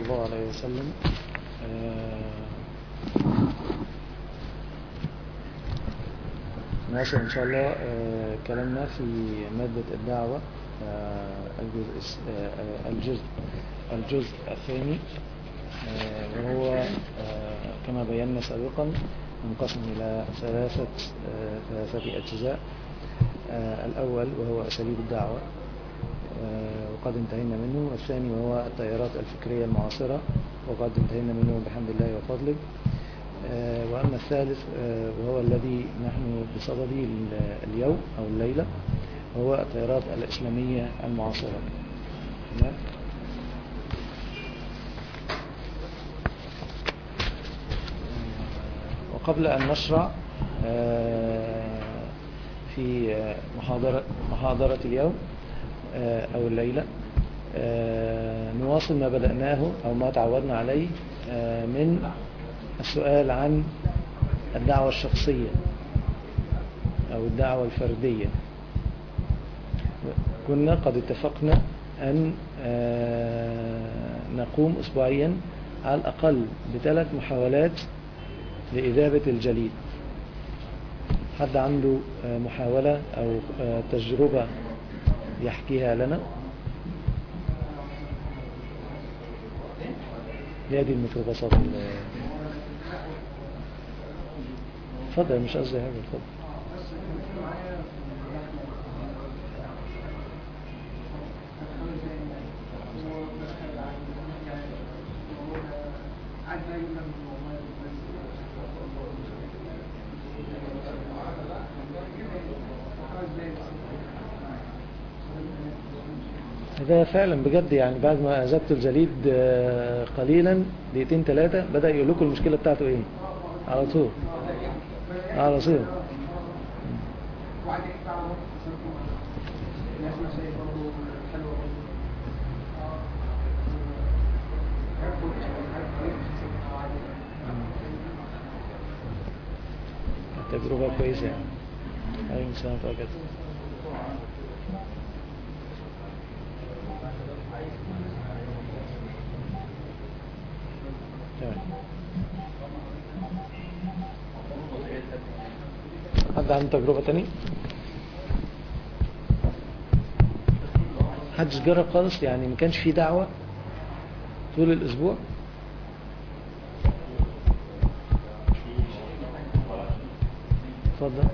الله عليه وسلم ماشي إن شاء الله آه، كلامنا في مادة الدعوة آه، الجزء آه، الجزء الجزء الثاني آه، وهو آه، كما بينا سابقا منقسم إلى ثلاثة آه، ثلاثة أجزاء آه، الأول وهو أساليب الدعوة آه، وقد انتهينا منه والثاني وهو التيارات الفكرية المعاصرة وقد انتهينا منه بحمد الله وفضله آه، وأما الثالث آه، وهو الذي نحن بصدده ال- اليوم أو الليلة وهو التيارات الإسلامية المعاصرة تمام؟ وقبل أن نشرع آه، في آه، محاضرة, محاضرة اليوم آه، أو الليلة آه، نواصل ما بدأناه أو ما تعودنا عليه آه، من السؤال عن الدعوة الشخصية أو الدعوة الفردية كنا قد اتفقنا أن آه، نقوم أسبوعيا على الأقل بثلاث محاولات لإذابة الجليد حد عنده آه، محاولة أو آه، تجربة يحكيها لنا هي دي الميكروباصات ال- اتفضل مش قصدي حاجة اتفضل ده فعلا بجد يعني بعد ما أذبت الجليد آه، قليلا دقيقتين ثلاثة بدأ يقول لكم المشكلة بتاعته ايه على طول على طول تجربة كويسة يعني عليكم السلام ورحمة الله وبركاته تمام حد عنده تجربة تاني حدش جرب خالص يعني ما كانش في دعوة طول الأسبوع اتفضل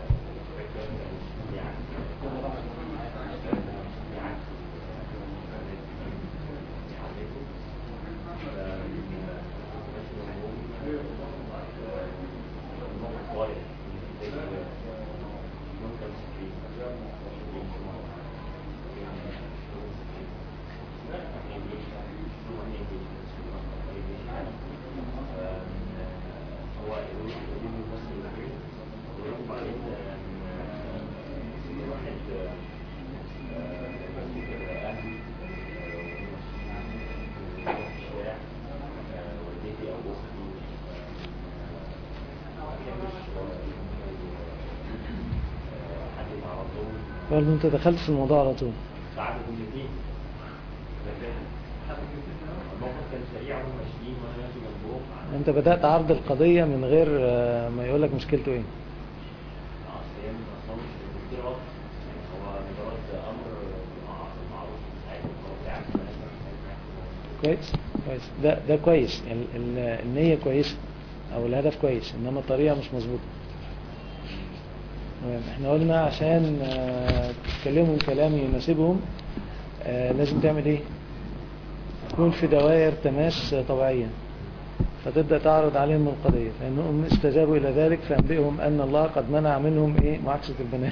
برضه انت دخلت في الموضوع على طول ساعات الاثنين الموقف كان سريع وهم ماشيين وانا ماشي جنبهم انت بدأت عرض القضية من غير آه، ما يقول لك مشكلته ايه اصل هي اصلا مش كتير غلط يعني هو مجرد امر مع- معروف ساعتها هو بتاع كويس كويس ده ده كويس ال- ال- النية كويسة او الهدف كويس انما الطريقة مش مظبوطة تمام. احنا قلنا عشان آه، تتكلموا كلام يناسبهم آه، لازم تعمل ايه تكون في دوائر تماس طبيعية فتبدأ تعرض عليهم القضية فإنهم استجابوا إلى ذلك فأنبئهم أن الله قد منع منهم إيه معاكسة البنات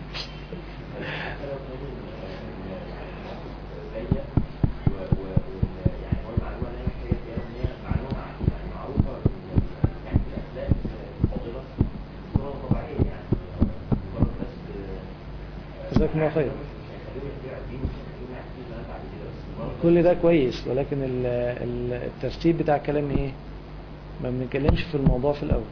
يعني هو المعلومه اللي انا محتاجه فيها ان هي معلومه يعني معروفه يعني في الاخلاق الفاضله بصوره طبيعيه يعني مجرد بس جزاكم الله خير خلينا نبيع الدين مش خلينا نحكي لنا بعد كده بس مجرد كل ده كويس ولكن ال- ال- الترتيب بتاع الكلام ايه ما بنتكلمش في الموضوع في الأول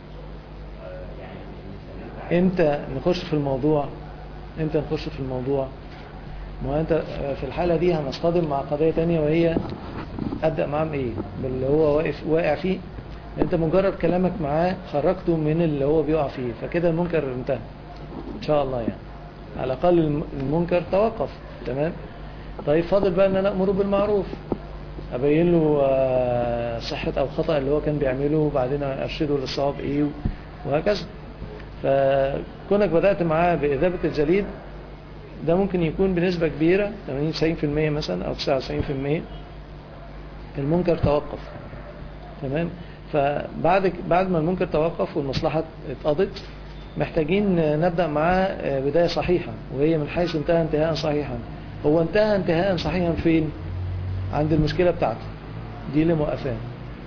يعني امتى نخش في الموضوع امتى نخش في الموضوع ما هو انت في الحالة دي هنصطدم مع قضية تانية وهي ابدا معاه بايه باللي هو واقف واقع فيه انت مجرد كلامك معاه خرجته من اللي هو بيقع فيه فكده المنكر انتهى ان شاء الله يعني على الاقل الم- المنكر توقف تمام طيب فاضل بقى ان انا امره بالمعروف ابين له آه، صحة او خطأ اللي هو كان بيعمله وبعدين ارشده للصواب ايه وهكذا فكونك بدأت معاه بإذابة الجليد ده ممكن يكون بنسبة كبيرة 80 90% مثلا أو 99% المنكر توقف تمام فبعد بعد ما المنكر توقف والمصلحة اتقضت محتاجين نبدأ معاه بداية صحيحة وهي من حيث انتهى انتهاء صحيحا هو انتهى انتهاء صحيحا فين عند المشكلة بتاعته دي اللي موقفاه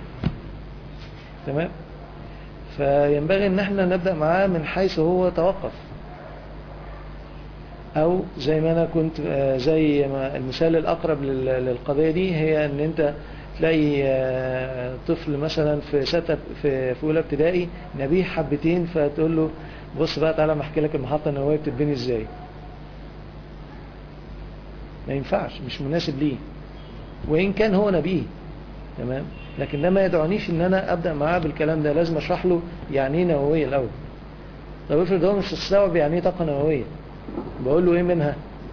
تمام فينبغي ان احنا نبدأ معاه من حيث هو توقف او زي ما انا كنت آه، زي ما المثال الاقرب لل- للقضية دي هي ان انت تلاقي آه، طفل مثلا في ستة في في اولى ابتدائي نبيه حبتين فتقول له بص بقى تعالى ما احكي لك المحطة النووية بتتبني ازاي ما ينفعش مش مناسب ليه وإن كان هو نبيه تمام لكن ده ما يدعونيش ان انا ابدأ معاه بالكلام ده لازم اشرح له يعني ايه نووية الاول طب افرض هو مش مستوعب يعني ايه طاقة نووية بقول له ايه منها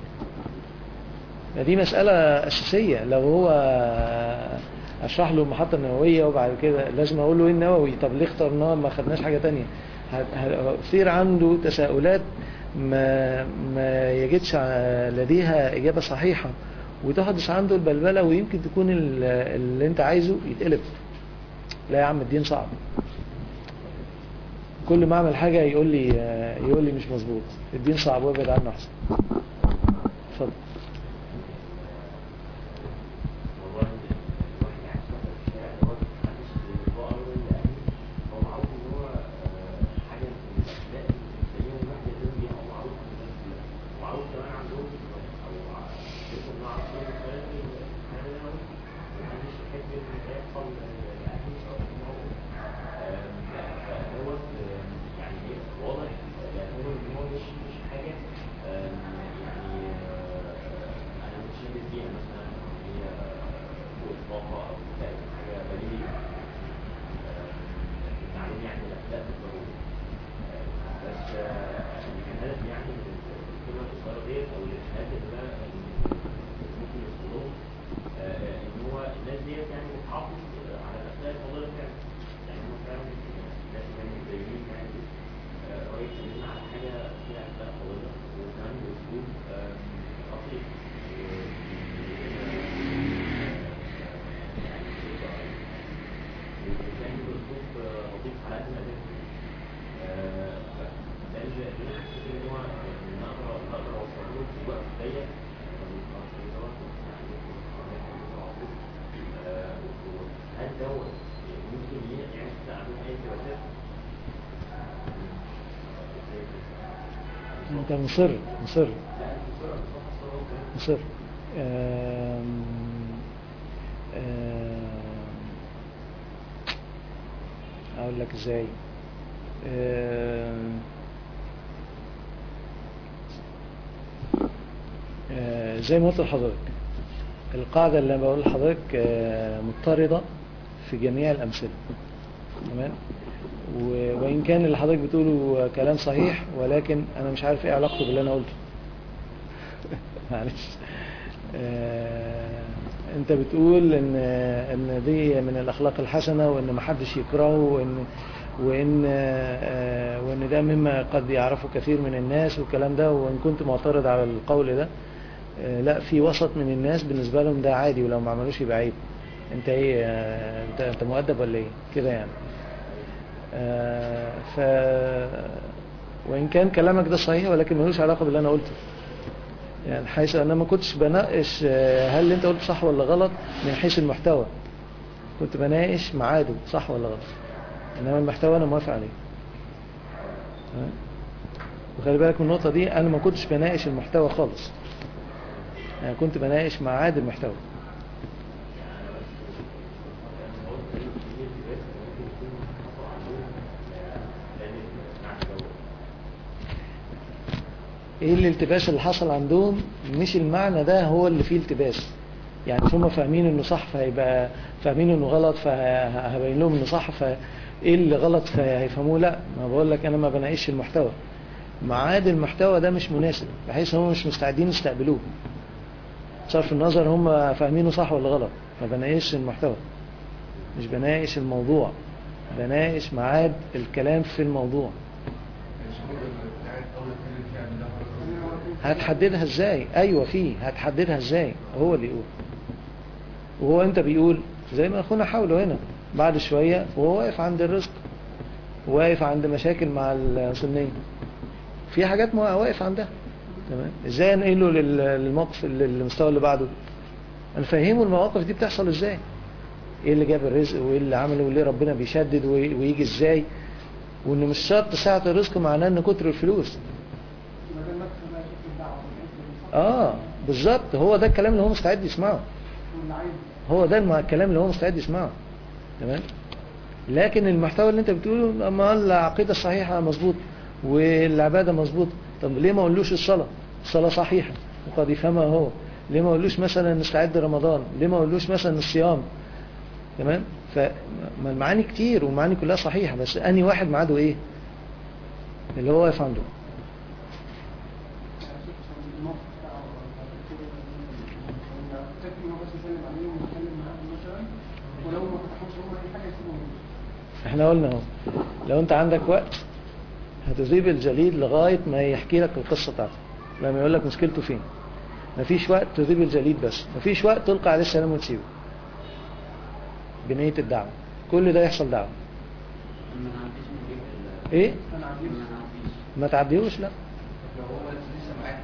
ما دي مسألة أساسية لو هو أشرح له المحطة النووية وبعد كده لازم أقول له إيه النووي طب ليه اخترناه ما خدناش حاجة تانية هتصير عنده تساؤلات ما, ما يجدش ع- لديها إجابة صحيحة وتحدث عنده البلبلة ويمكن تكون ال- اللي أنت عايزه يتقلب لا يا عم الدين صعب كل ما أعمل حاجة يقول لي يقول لي مش مظبوط الدين صعب وابعد عنه أحسن اتفضل والله الواحد قاعد فترة في الشارع اللي هو محدش بيقرا له إلا أهله هو معروف إن هو آه، حاجة من الأخلاق الإنسانية الواحد يلتزم بيها هو معروف عند الناس كلها ومعروف كمان عندهم أو ع- اسم إن هو عارف إن الكلام الكلام ده معروف محدش يحب إن ده يحصل لأهله أو إن هو آه، فهو آه، يعني إيه واضح لأن هو إن هو مش مش حاجة آه، يعني آه، أنا مش شايف فيها مثلا إن هي فوق الطاقة أو بتاعت حاجة بديهية التعليم يعني الأخلاق بالضرورة آه، بس آه، اللي كان هدف يعني من الكلمة القصيرة ديت أو الإرشاد اللي ده اللي ممكن يوصلوه آه، آه، إن هو الناس ديت يعني بتحافظ آه، على الأخلاق الفاضلة فعلا يعني هم فعلا الناس يعني متدينين يعني آه، قريب كلمنا على حاجة فيها أخلاق فاضلة وكمان بأسلوب آه، لطيف وكان بأسلوب لطيف على قد ما قدرت آه، فده اللي اللي أنا حسيت إن هو إن أقدر أقدر أوصل له في وقت ضيق آه، هل دوت ممكن يعمل عندهم أي ارتباطات؟ انت مصر مصر لا بسرعة بسرعة بسرعة وكمان مصر آم، آم، اقول لك ازاي آم، آه، زي ما قلت لحضرتك القاعدة اللي أنا بقول لحضرتك آه، مضطردة في جميع الأمثلة تمام و- وإن كان اللي حضرتك بتقوله كلام صحيح ولكن أنا مش عارف إيه علاقته باللي أنا قلته معلش آه، انت بتقول ان ان دي من الاخلاق الحسنه وان ما حدش يكرهه وان وان آه، وان ده مما قد يعرفه كثير من الناس والكلام ده وان كنت معترض على القول ده آه، لا في وسط من الناس بالنسبه لهم ده عادي ولو ما عملوش يبقى عيب انت ايه آه، انت انت مؤدب ولا ايه كده يعني آه، ف وان كان كلامك ده صحيح ولكن ملوش علاقه باللي انا قلته يعني حيث انا ما كنتش بناقش آه، هل اللي انت قلت صح ولا غلط من حيث المحتوى كنت بناقش ميعاده صح ولا غلط انما المحتوى انا موافق عليه تمام؟ وخلي بالك من النقطة دي انا ما كنتش بناقش المحتوى خالص انا كنت بناقش ميعاد المحتوى ايه الالتباس اللي حصل عندهم مش المعنى ده هو اللي فيه التباس يعني هم فاهمين انه صح فهيبقى فاهمين انه غلط فهبين لهم انه صح فايه اللي غلط فهيفهموه لا ما بقول لك انا ما بناقش المحتوى معاد المحتوى ده مش مناسب بحيث هم مش مستعدين يستقبلوه صرف النظر هم فاهمينه صح ولا غلط ما بناقش المحتوى مش بناقش الموضوع بناقش معاد الكلام في الموضوع هتحددها ازاي ايوه فيه هتحددها ازاي هو اللي يقول وهو انت بيقول زي ما اخونا حاوله هنا بعد شوية وهو واقف عند الرزق واقف عند مشاكل مع السنية في حاجات ما واقف عندها تمام ازاي انقله لل- للموقف للمستوى اللي بعده انا فاهمه المواقف دي بتحصل ازاي ايه اللي جاب الرزق وايه اللي عمله وليه ربنا بيشدد وي- ويجي ازاي وان مش شرط ساعة الرزق معناه ان كتر الفلوس اه بالظبط هو ده الكلام اللي هو مستعد يسمعه هو ده الم- الكلام اللي هو مستعد يسمعه تمام لكن المحتوى اللي انت بتقوله اما العقيدة الصحيحة مظبوط والعبادة مظبوط طب ليه ما اقولوش الصلاة الصلاة صحيحة وقد يفهمها هو ليه ما اقولوش مثلا نستعد رمضان ليه ما اقولوش مثلا الصيام تمام فما المعاني كتير والمعاني كلها صحيحة بس اني واحد معاده ايه اللي هو واقف عنده احنا قلنا اهو لو انت عندك وقت هتذيب الجليد لغاية ما يحكي لك القصة بتاعته لما يقول لك مشكلته فين مفيش وقت تذيب الجليد بس مفيش وقت تلقى عليه السلام وتسيبه بنية الدعوة كل ده يحصل دعوة ما نعديش من جيب ال- ايه ما نعديش ما تعديهوش لا لو هو لسه معاك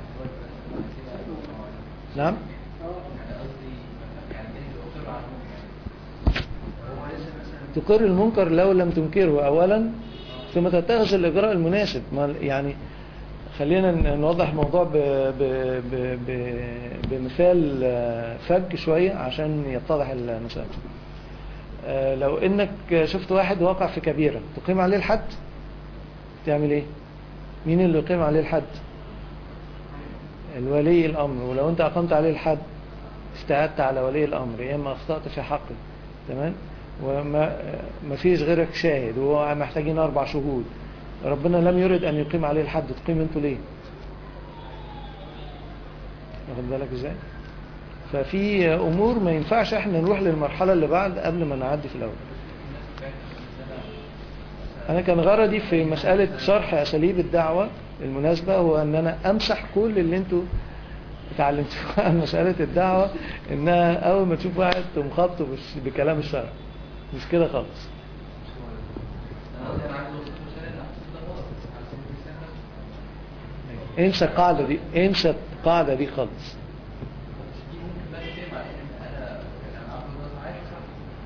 نعم يعني قصدي يعني انت اقر عنه يعني هو لسه مثلا تقر المنكر لو لم تنكره اولا ثم تتخذ الاجراء المناسب ما يعني خلينا ن- نوضح الموضوع ب ب ب ب بمثال آه، فج شوية عشان يتضح المسألة آه، لو انك شفت واحد واقع في كبيرة تقيم عليه الحد تعمل ايه مين اللي يقيم عليه الحد الولي الامر ولو انت اقمت عليه الحد استعدت على ولي الامر يا اما اخطأت في حقه تمام وما ما فيش غيرك شاهد ومحتاجين اربع شهود ربنا لم يرد ان يقيم عليه الحد تقيم انتوا ليه واخد بالك ازاي ففي امور ما ينفعش احنا نروح للمرحله اللي بعد قبل ما نعدي في الاول انا كان غرضي في مساله شرح اساليب الدعوه المناسبه هو ان انا امسح كل اللي انتوا اتعلمتوه عن مساله الدعوه انها اول ما تشوف واحد تقوم خبطه بس- بكلام الشرع مش كده خالص انا قصدي انا عايز اوصل مثلا ان احسن ده غلط على سبيل المثال مثلا انسى القاعده دي انسى القاعده دي خالص بس دي ممكن بقى تتكلم على ان انا انا عارف ان انا عايش صح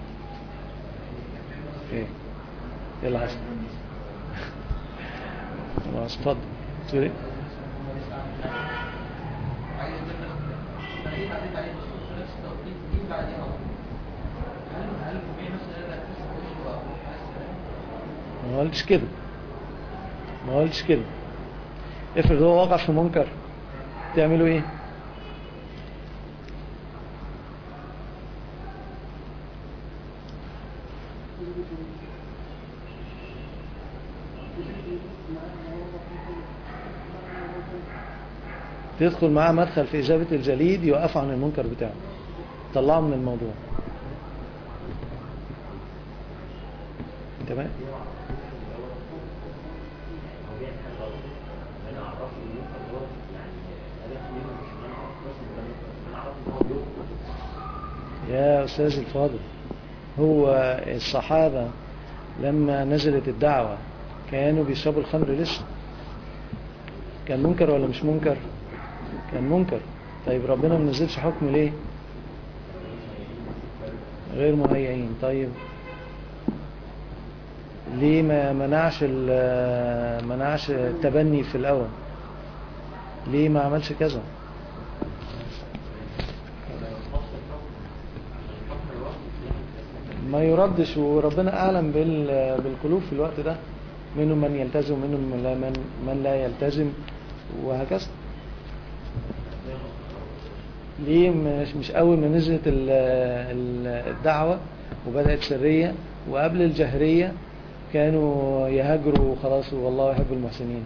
ايه ايه اللي حصل خلاص اتفضل تقول ايه عايز مثلا انا جيت عديت عليه بس في نفس التوقيت دي بعديها على طول. هل هل طبيعي مثلا انا اكتسب وشه واقول حاسس ما قلتش كده ما قلتش كده افرض هو وقع في منكر تعملوا ايه تدخل معاه مدخل في إجابة الجليد يوقف عن المنكر بتاعه طلعه من الموضوع تمام هو بيعمل حاجه غلط انا اعرف ان المنكر دوت يعني هدف منه مش ان انا اعرف بس ان انا انا اعرف ان هو بيخطئ يا أستاذ الفاضل هو الصحابة لما نزلت الدعوة كانوا بيشربوا الخمر لسه كان منكر ولا مش منكر كان منكر طيب ربنا ما نزلش حكم ليه غير مهيئين طيب ليه ما منعش ال- منعش التبني في الأول ليه ما عملش كذا ما يردش وربنا أعلم بال- بالقلوب في الوقت ده منهم من يلتزم ومنهم من لا, من, من لا يلتزم وهكذا ليه مش مش اول ما نزلت ال- ال- الدعوة وبدأت سرية وقبل الجهرية كانوا يهاجروا خلاص والله يحب المحسنين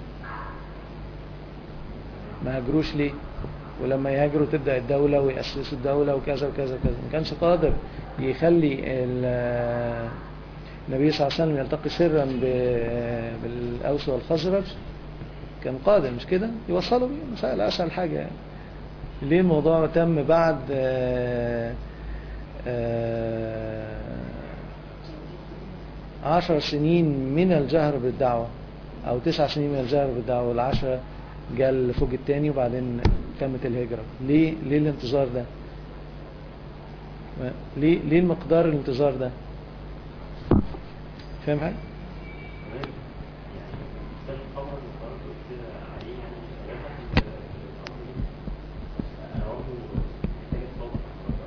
ما هاجروش ليه ولما يهاجروا تبدأ الدولة ويأسسوا الدولة وكذا وكذا وكذا ما كانش قادر يخلي ال- النبي صلى الله عليه وسلم يلتقي سرا ب- بالأوس والخزرج كان قادر مش كده يوصلوا بيه مسألة أسهل حاجة يعني ليه الموضوع تم بعد آه، آه، عشر سنين من الجهر بالدعوة أو تسع سنين من الجهر بالدعوة والعشرة جاء الفوج التاني وبعدين تمت الهجرة ليه ليه الانتظار ده ما- ليه ليه المقدار الانتظار ده فاهم حاجة تمام يعني ده الخبر اللي قرأته كده عليه يعني مش هيبقى في الأمر دي. أنا برضه محتاج أتصور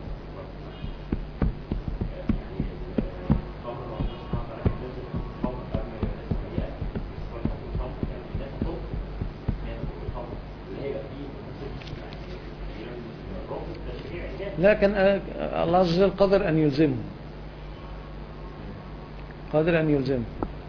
يعني الخبر لو مش هعرف أركز نزل الخبر قبل ما يبقى لسه ما يأتي بس هو يحط الخبر كان في بداية الخبر هي تحط الخبر اللي هيبقى فيه يعني الرابط تشريع جاهز لكن آه، الله عز وجل قادر أن يلزمه قادر أن يلزمه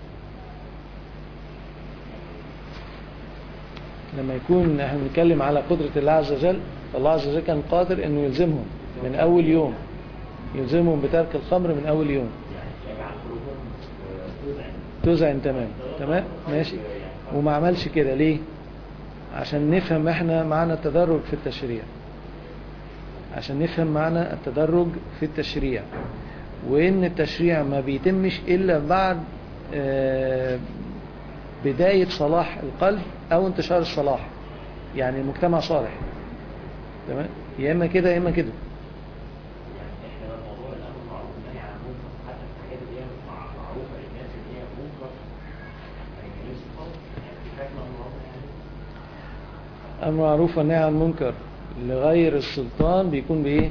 لما يكون احنا بنتكلم على قدرة الله عز وجل فالله عز وجل كان قادر أنه يلزمهم من أول يوم يلزمهم بترك الخمر من أول يوم يعني يجعل قلوبهم تزعل تزعن تمام تمام ماشي وما عملش كده ليه عشان نفهم احنا معنى التدرج في التشريع عشان نفهم معنى التدرج في التشريع وان التشريع ما بيتمش الا بعد آه، بداية صلاح القلب او انتشار الصلاح يعني المجتمع صالح تمام يا اما كده يا اما كده يعني احنا موضوع الامر بالمعروف والنهي عن المنكر حتى في الحاجات اللي هي مع- معروفه للناس اللي هي منكر ما يتكلمش خالص يعني في حاجه امر معروف يعني المعروف والنهي عن المنكر لغير السلطان بيكون بايه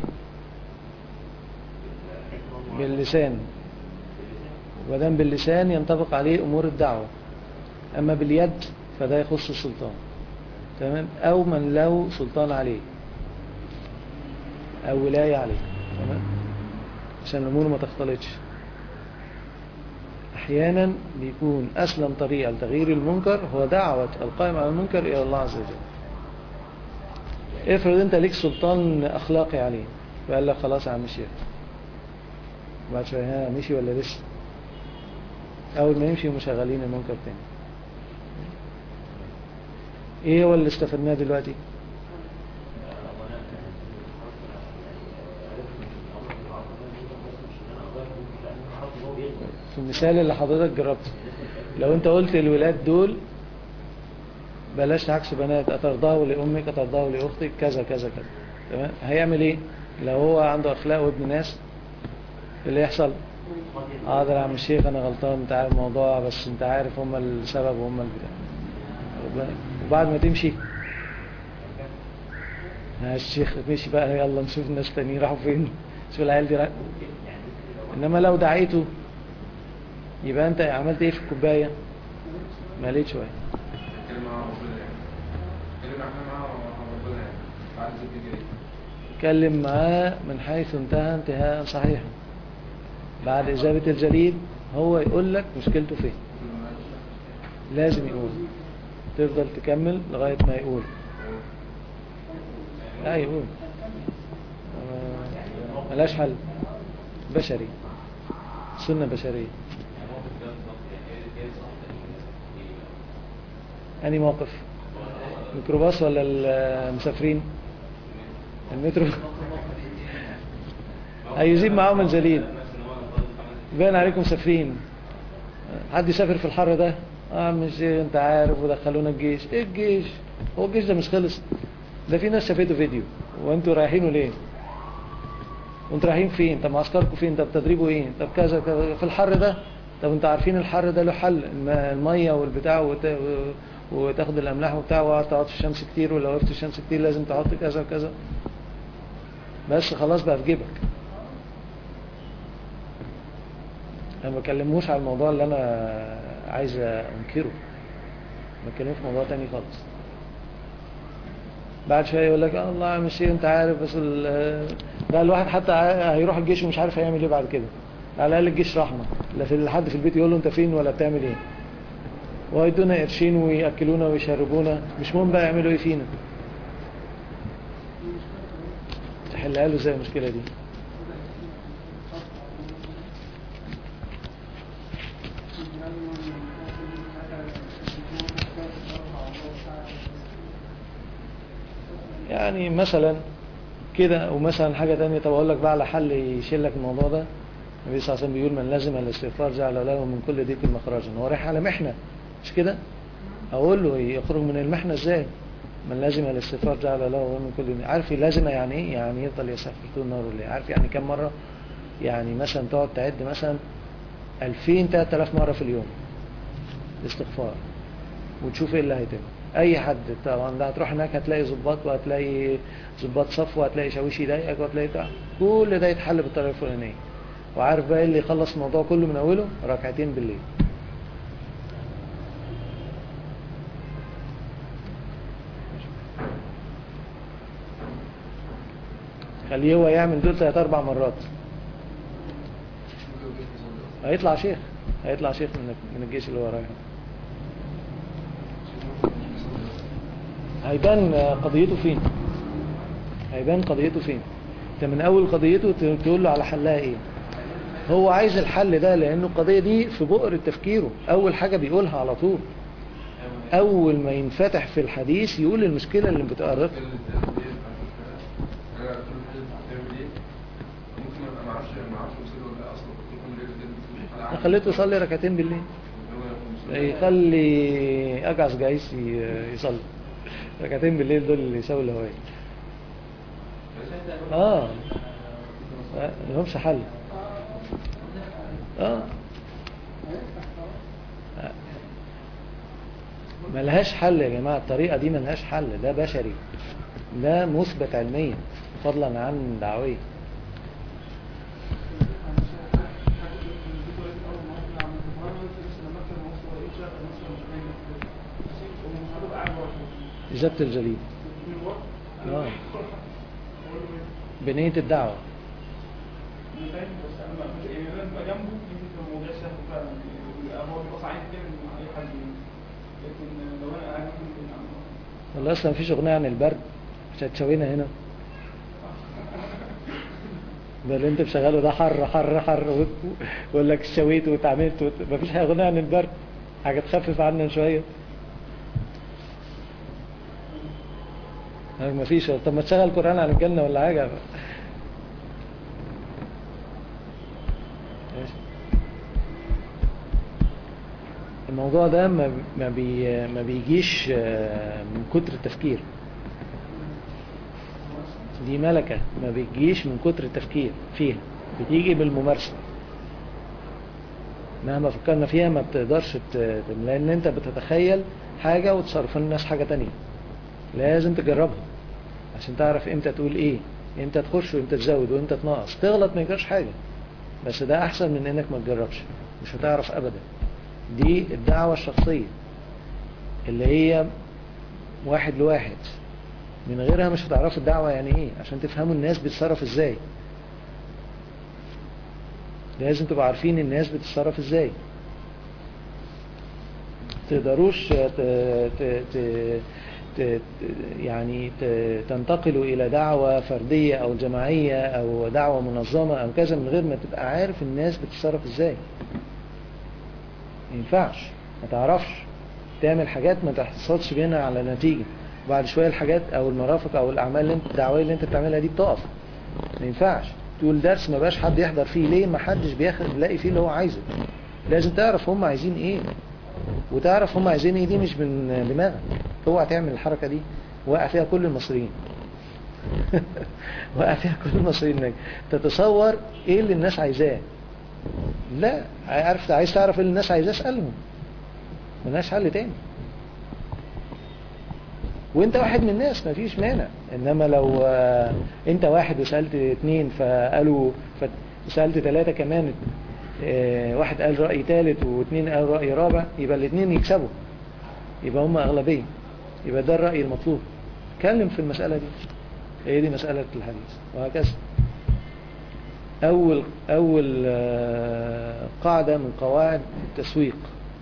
باللسان ودام باللسان ينطبق عليه أمور الدعوة أما باليد فده يخص السلطان تمام أو من له سلطان عليه أو ولاية عليه تمام عشان الأمور ما تختلطش أحيانا بيكون أسلم طريقة لتغيير المنكر هو دعوة القائم على المنكر إلى الله عز وجل افرض أنت ليك سلطان أخلاقي عليه فقال لك خلاص يا عم الشيخ بعد شوية ها مشي ولا لسه أول ما يمشي مشغلين المنكر تاني إيه هو اللي استفدناه دلوقتي في المثال اللي حضرتك جربته لو انت قلت الولاد دول بلاش عكس بنات أترضاه لأمك أترضاه لأختك كذا كذا كذا تمام هيعمل ايه لو هو عنده أخلاق وابن ناس اللي يحصل حاضر يا عم الشيخ انا غلطان انت عارف الموضوع بس انت عارف هم السبب وهم البتاع واخد بالك؟ وبعد ما تمشي يا الشيخ مشي بقى يلا نشوف الناس تانيين راحوا فين شوف العيال دي راح انما لو دعيته يبقى انت عملت ايه في الكوبايه مليت شويه اتكلم مع ربنا يعني اتكلم احنا مع ربنا يعني بعد ست جنيه اتكلم معاه من حيث انتهى انتهاء صحيحا بعد إجابة الجليد هو يقول لك مشكلته فين لازم يقول تفضل تكمل لغاية ما يقول لا يقول آه، ملاش حل بشري سنة بشرية أني موقف ميكروباص ولا المسافرين المترو هيجيب معاهم الجليد باين عليكم مسافرين حد يسافر في الحر ده اه مش انت عارف ودخلونا الجيش ايه الجيش هو الجيش ده مش خلص ده في ناس شافته فيديو وانتوا رايحينه ليه وانتوا رايحين فين طب معسكركم فين طب تدريبه ايه طب كذا كذا في الحر ده طب انتوا عارفين الحر ده له حل الم- الميه والبتاع وت... وتاخد الاملاح وبتاع وتقعد في الشمس كتير ولو وقفت في الشمس كتير لازم تحط كذا وكذا بس خلاص بقى في جيبك انا ما بكلموش على الموضوع اللي انا عايز انكره بكلمه في موضوع تاني خالص بعد شويه يقول لك آه الله يا عم الشيخ انت عارف بس ال- ده الواحد حتى ع- هيروح الجيش ومش عارف هيعمل ايه بعد كده على الاقل الجيش رحمه لا في حد في البيت يقول له انت فين ولا بتعمل ايه ويدونا قرشين وياكلونا ويشربونا مش مهم بقى يعملوا ايه فينا تحلها له ازاي المشكله دي يعني مثلا كده ومثلا حاجة تانية طب أقول لك بقى على حل يشيل لك الموضوع ده النبي صلى الله عليه وسلم بيقول من لزم الاستغفار جعل له من كل ضيق مخرجا هو رايح على محنة مش كده أقول له يخرج من المحنة إزاي من لزم الاستغفار جعل له من كل ضيق عارف لازم يعني إيه يعني يفضل يسافر طول النهار والليل عارف يعني كم مرة يعني مثلا تقعد تعد مثلا 2000 3000 مرة في اليوم الاستغفار وتشوف ايه اللي هيتم اي حد طبعا ده هتروح هناك هتلاقي ظباط وهتلاقي ظباط صف وهتلاقي شاويش يضايقك وهتلاقي بتاع كل ده يتحل بالطريقه الفلانيه وعارف بقى إيه اللي يخلص الموضوع كله من اوله ركعتين بالليل خليه هو يعمل دول ثلاث اربع مرات هيطلع شيخ هيطلع شيخ من من الجيش اللي هو رايحه هيبان قضيته فين هيبان قضيته فين انت من اول قضيته ت- تقول له على حلها ايه هو عايز الحل ده لانه القضية دي في بؤر تفكيره اول حاجة بيقولها على طول اول ما ينفتح في الحديث يقول المشكلة اللي بتقرب خليته يصلي ركعتين بالليل يخلي اجعص جايس ي- يصلي ركعتين بالليل دول اللي يساوي الهواية اه ما لهمش حل اه ملهاش حل يا جماعة الطريقة دي ملهاش حل ده بشري ده مثبت علميا فضلا عن دعويا إجابة الجليد آه. بنية الدعوة والله أصلا مفيش أغنية عن البرد مش هتشوينا هنا ده اللي انت مشغله ده حر حر حر و- ويقول لك شويت واتعملت وت... مفيش حاجة أغنية عن البرد حاجة تخفف عنا شوية ما مفيش طب ما تشغل قرآن عن الجنة ولا حاجة ماشي. الموضوع ده ما ما بي ما بيجيش آه، من كتر التفكير دي ملكة ما بتجيش من كتر التفكير فيها بتيجي بالممارسة مهما فكرنا فيها ما بتقدرش ت- لان انت بتتخيل حاجة وتصرف الناس حاجة تانية لازم تجربها عشان تعرف امتى تقول ايه امتى تخش وامتى تزود وامتى تنقص تغلط ما يجراش حاجة بس ده احسن من انك ما تجربش مش هتعرف ابدا دي الدعوة الشخصية اللي هي واحد لواحد من غيرها مش هتعرفوا الدعوة يعني ايه عشان تفهموا الناس بتتصرف ازاي لازم تبقوا عارفين الناس بتتصرف ازاي تقدروش ت... ت... ت... ت... يعني ت... تنتقلوا إلى دعوة فردية أو جماعية أو دعوة منظمة أو كذا من غير ما تبقى عارف الناس بتتصرف ازاي ما ينفعش ما تعرفش تعمل حاجات ما تحصلش بينها على نتيجة وبعد شوية الحاجات او المرافق او الاعمال اللي انت الدعوية اللي انت بتعملها دي بتقف ما ينفعش تقول درس ما بقاش حد يحضر فيه ليه ما حدش بياخد بيلاقي فيه اللي هو عايزه لازم تعرف هم عايزين ايه وتعرف هم عايزين ايه دي مش من دماغك اوعى تعمل الحركة دي وقع فيها كل المصريين وقع فيها كل المصريين انك تتصور ايه اللي الناس عايزاه لا عارف عايز تعرف ايه اللي الناس عايزاه اسألهم ملهاش حل تاني وانت واحد من الناس مفيش مانع انما لو آه، انت واحد وسألت اتنين فقالوا فسألت ثلاثة كمان آه، واحد قال رأي ثالث واثنين قال رأي رابع يبقى الاثنين يكسبوا يبقى هم أغلبية يبقى ده الرأي المطلوب اتكلم في المسألة دي هي دي مسألة الحديث وهكذا أول أول آه، قاعدة من قواعد التسويق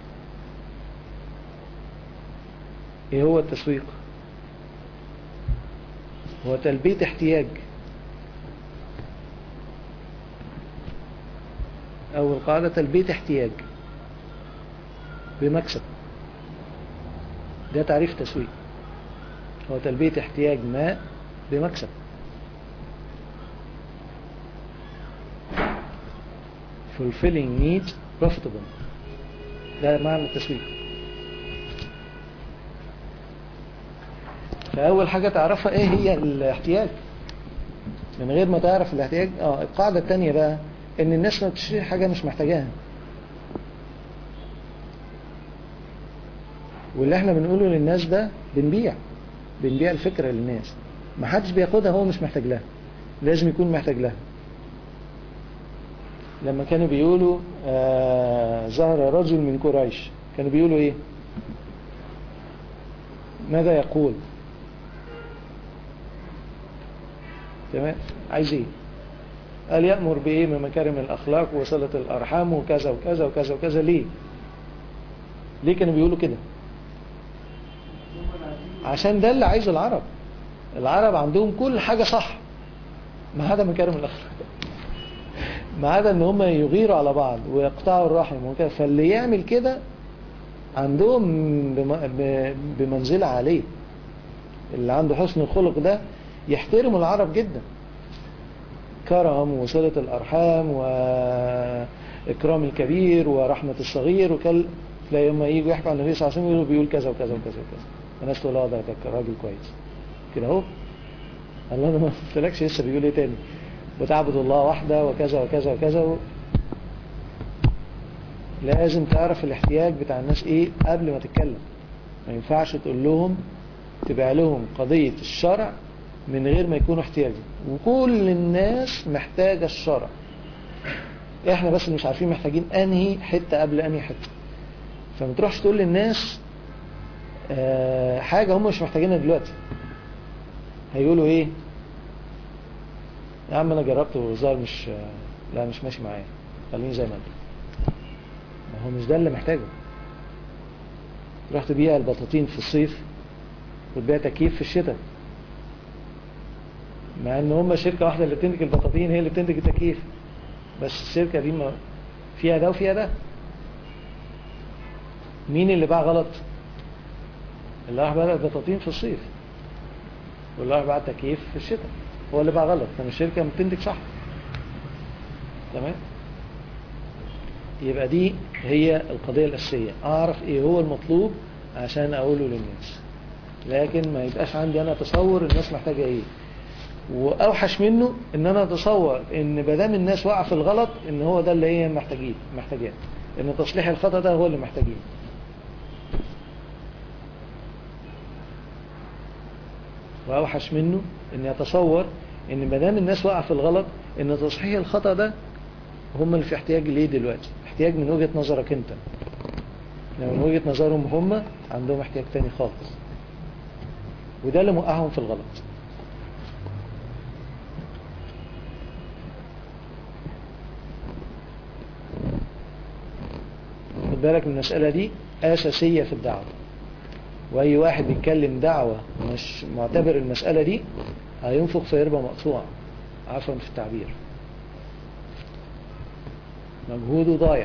إيه هو التسويق؟ هو تلبية احتياج أول قاعدة تلبية احتياج بمكسب ده تعريف تسويق هو تلبية احتياج ما بمكسب fulfilling needs profitable ده معنى التسويق فأول حاجة تعرفها ايه هي الاحتياج من غير ما تعرف الاحتياج اه القاعدة التانية بقى ان الناس ما بتشتري حاجة مش محتاجاها واللي احنا بنقوله للناس ده بنبيع بنبيع الفكرة للناس ما حدش بياخدها هو مش محتاج لها لازم يكون محتاج لها لما كانوا بيقولوا آه ظهر رجل من قريش كانوا بيقولوا ايه ماذا يقول تمام عايز ايه قال يأمر بايه من مكارم الاخلاق وصلة الارحام وكذا وكذا وكذا وكذا ليه ليه كانوا بيقولوا كده عشان ده اللي عايزه العرب العرب عندهم كل حاجة صح ما عدا مكارم الاخلاق ما عدا ان هم يغيروا على بعض ويقطعوا الرحم وكده فاللي يعمل كده عندهم بم- ب- بمنزلة عالية اللي عنده حسن الخلق ده يحترم العرب جدا كرم وصلة الأرحام وإكرام الكبير ورحمة الصغير وكل تلاقي يوم يجوا يحكوا عن النبي صلى الله عليه وسلم يقولوا بيقول كذا وكذا وكذا وكذا الناس تقول اه ده ده راجل كويس كده اهو الله انا ما قلتلكش لسه بيقول ايه تاني وتعبد الله وحده وكذا وكذا وكذا و... لازم تعرف الاحتياج بتاع الناس ايه قبل ما تتكلم ما ينفعش تقول لهم تبيع لهم قضية الشرع من غير ما يكونوا احتياجي وكل الناس محتاجة الشرع احنا بس مش عارفين محتاجين انهي حتة قبل انهي حتة فما تروحش تقول للناس آه، حاجة هم مش محتاجينها دلوقتي هيقولوا ايه يا عم انا جربت والظاهر مش لا مش ماشي معايا خليني زي ما انت ما هو مش ده اللي محتاجه تروح تبيع البطاطين في الصيف وتبيع تكييف في الشتاء مع ان هم شركة واحدة اللي بتنتج البطاطين هي اللي بتنتج التكييف بس الشركة دي ما فيها ده وفيها ده مين اللي باع غلط اللي راح باع البطاطين في الصيف واللي راح باع التكييف في الشتاء هو اللي باع غلط كان الشركة بتنتج صح تمام يبقى دي هي القضية الأساسية أعرف إيه هو المطلوب عشان أقوله للناس لكن ما يبقاش عندي أنا تصور الناس محتاجة إيه وأوحش منه إن أنا أتصور إن بدام الناس واقعة في الغلط إن هو ده اللي هي محتاجين محتاجين إن تصليح الخطأ ده هو اللي محتاجين وأوحش منه إن يتصور إن بدام الناس واقعة في الغلط إن تصحيح الخطأ ده هم اللي في احتياج ليه دلوقتي احتياج من وجهة نظرك انت لو من وجهة نظرهم هم عندهم احتياج تاني خالص وده اللي موقعهم في الغلط خد بالك من المسألة دي أساسية في الدعوة وأي واحد بيتكلم دعوة مش معتبر المسألة دي هينفخ في قربة مقطوعة عفوا في التعبير مجهوده ضايع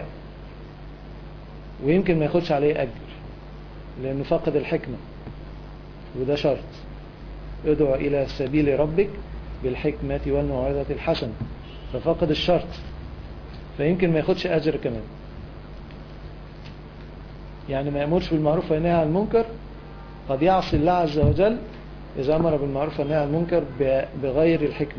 ويمكن ما ياخدش عليه أجر لأنه فقد الحكمة وده شرط ادعو إلى سبيل ربك بالحكمة والموعظة الحسنة ففقد الشرط فيمكن ما ياخدش أجر كمان يعني ما يأمرش بالمعروف وينهى عن المنكر قد يعصي الله عز وجل إذا أمر بالمعروف ونهى عن المنكر بغير الحكمة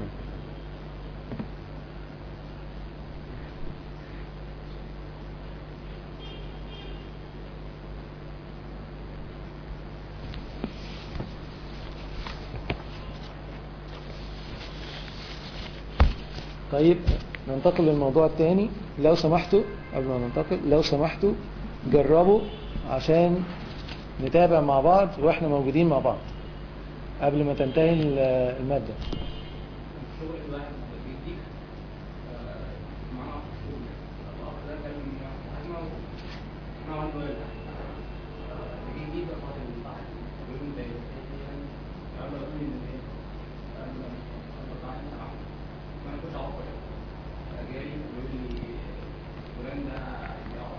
طيب ننتقل للموضوع الثاني لو سمحتوا قبل ما ننتقل لو سمحتوا جربوا عشان نتابع مع بعض واحنا موجودين مع بعض قبل ما تنتهي ال- المادة الشغل الواحد بيديك آه، معاه في الشغل الأخ ده كان اسمه اسمه عنده ولد بيجي يجيب بقى فاضي من تحت بيقول له انت ايه؟ قال له اقول له ايه؟ قال له قال له تعالى انت احمد ما انا كنتش اعرفه يعني جاي بيقول لي فلان ده عايز يعرف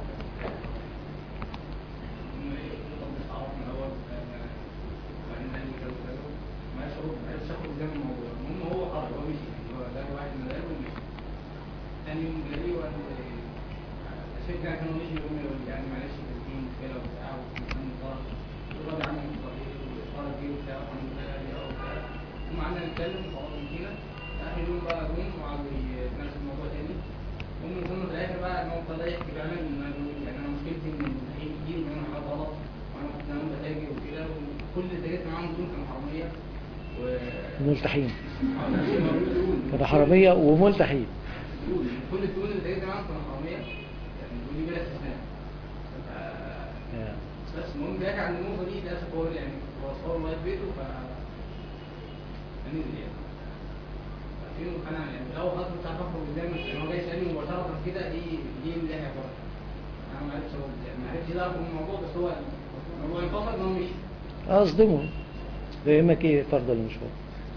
المهم ايه قلت له طب مش هعرف من الاول آه، وبعدين قال لي كذا كذا ما شغل ما عرفتش اخد قدام الموضوع المهم هو خرج هو مشي يعني هو ده واحد من العيال ومشي تاني يوم جالي وقال لي الشيخ ده كان مشي يقول لي يعني معلش كان في مشكله وبتاع وكان خرج وراجع عنه مصاريف وخرج ايه وبتاع والحمد لله قال لي اه وبتاع المهم قعدنا نتكلم خلاص مشينا اخر يوم بقى جم وقعدوا يتناقشوا في الموضوع تاني المهم وصلنا في الاخر بقى ان هو ابتدى يحكي فعلا ان انا يعني انا مشكلتي ان المسيحيين كتير وان انا حاجات غلط وانا كنت ناوي بتاجر وكده وكل اللي اتاجرت معاهم دول كانوا حراميه و ملتحين آه، نفس الموضوع دول. كده حرامية وملتحين دول كل الدول اللي اتاجرت معاهم كانوا حراميه يعني دول بلا استثناء ف- آه. بس المهم ده عند النقطه دي للاسف هو يعني كنت بوصله لغايه بيته ف فنزل يعني فين انا يعني في الاول خالص مش عارف اخرج ازاي مش يعني هو جاي يسالني مباشره كده ايه ليه اللحيه بره انا ما عرفتش ارد يعني ما عرفتش اعرف من الموضوع بس هو الموضوع انفصل ان هو مشي أصدمه يهمك ايه فرض ولا مش فرض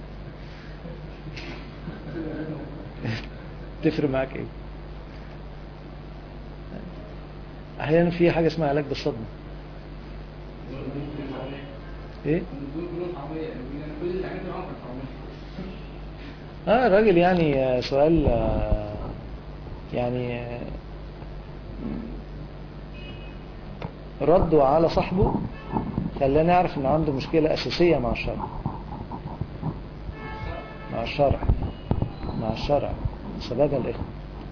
تفرق معاك ايه احيانا في حاجة اسمها علاج بالصدمة ايه دول كلهم حراميه يعني انا كل اللي عملته معاهم كان حراميه اه الراجل يعني آه، سؤال آه، يعني آه، ردوا على صاحبه خلاه نعرف ان عنده مشكلة اساسية مع الشرع مع الشرع مع الشرع سببها الاخوة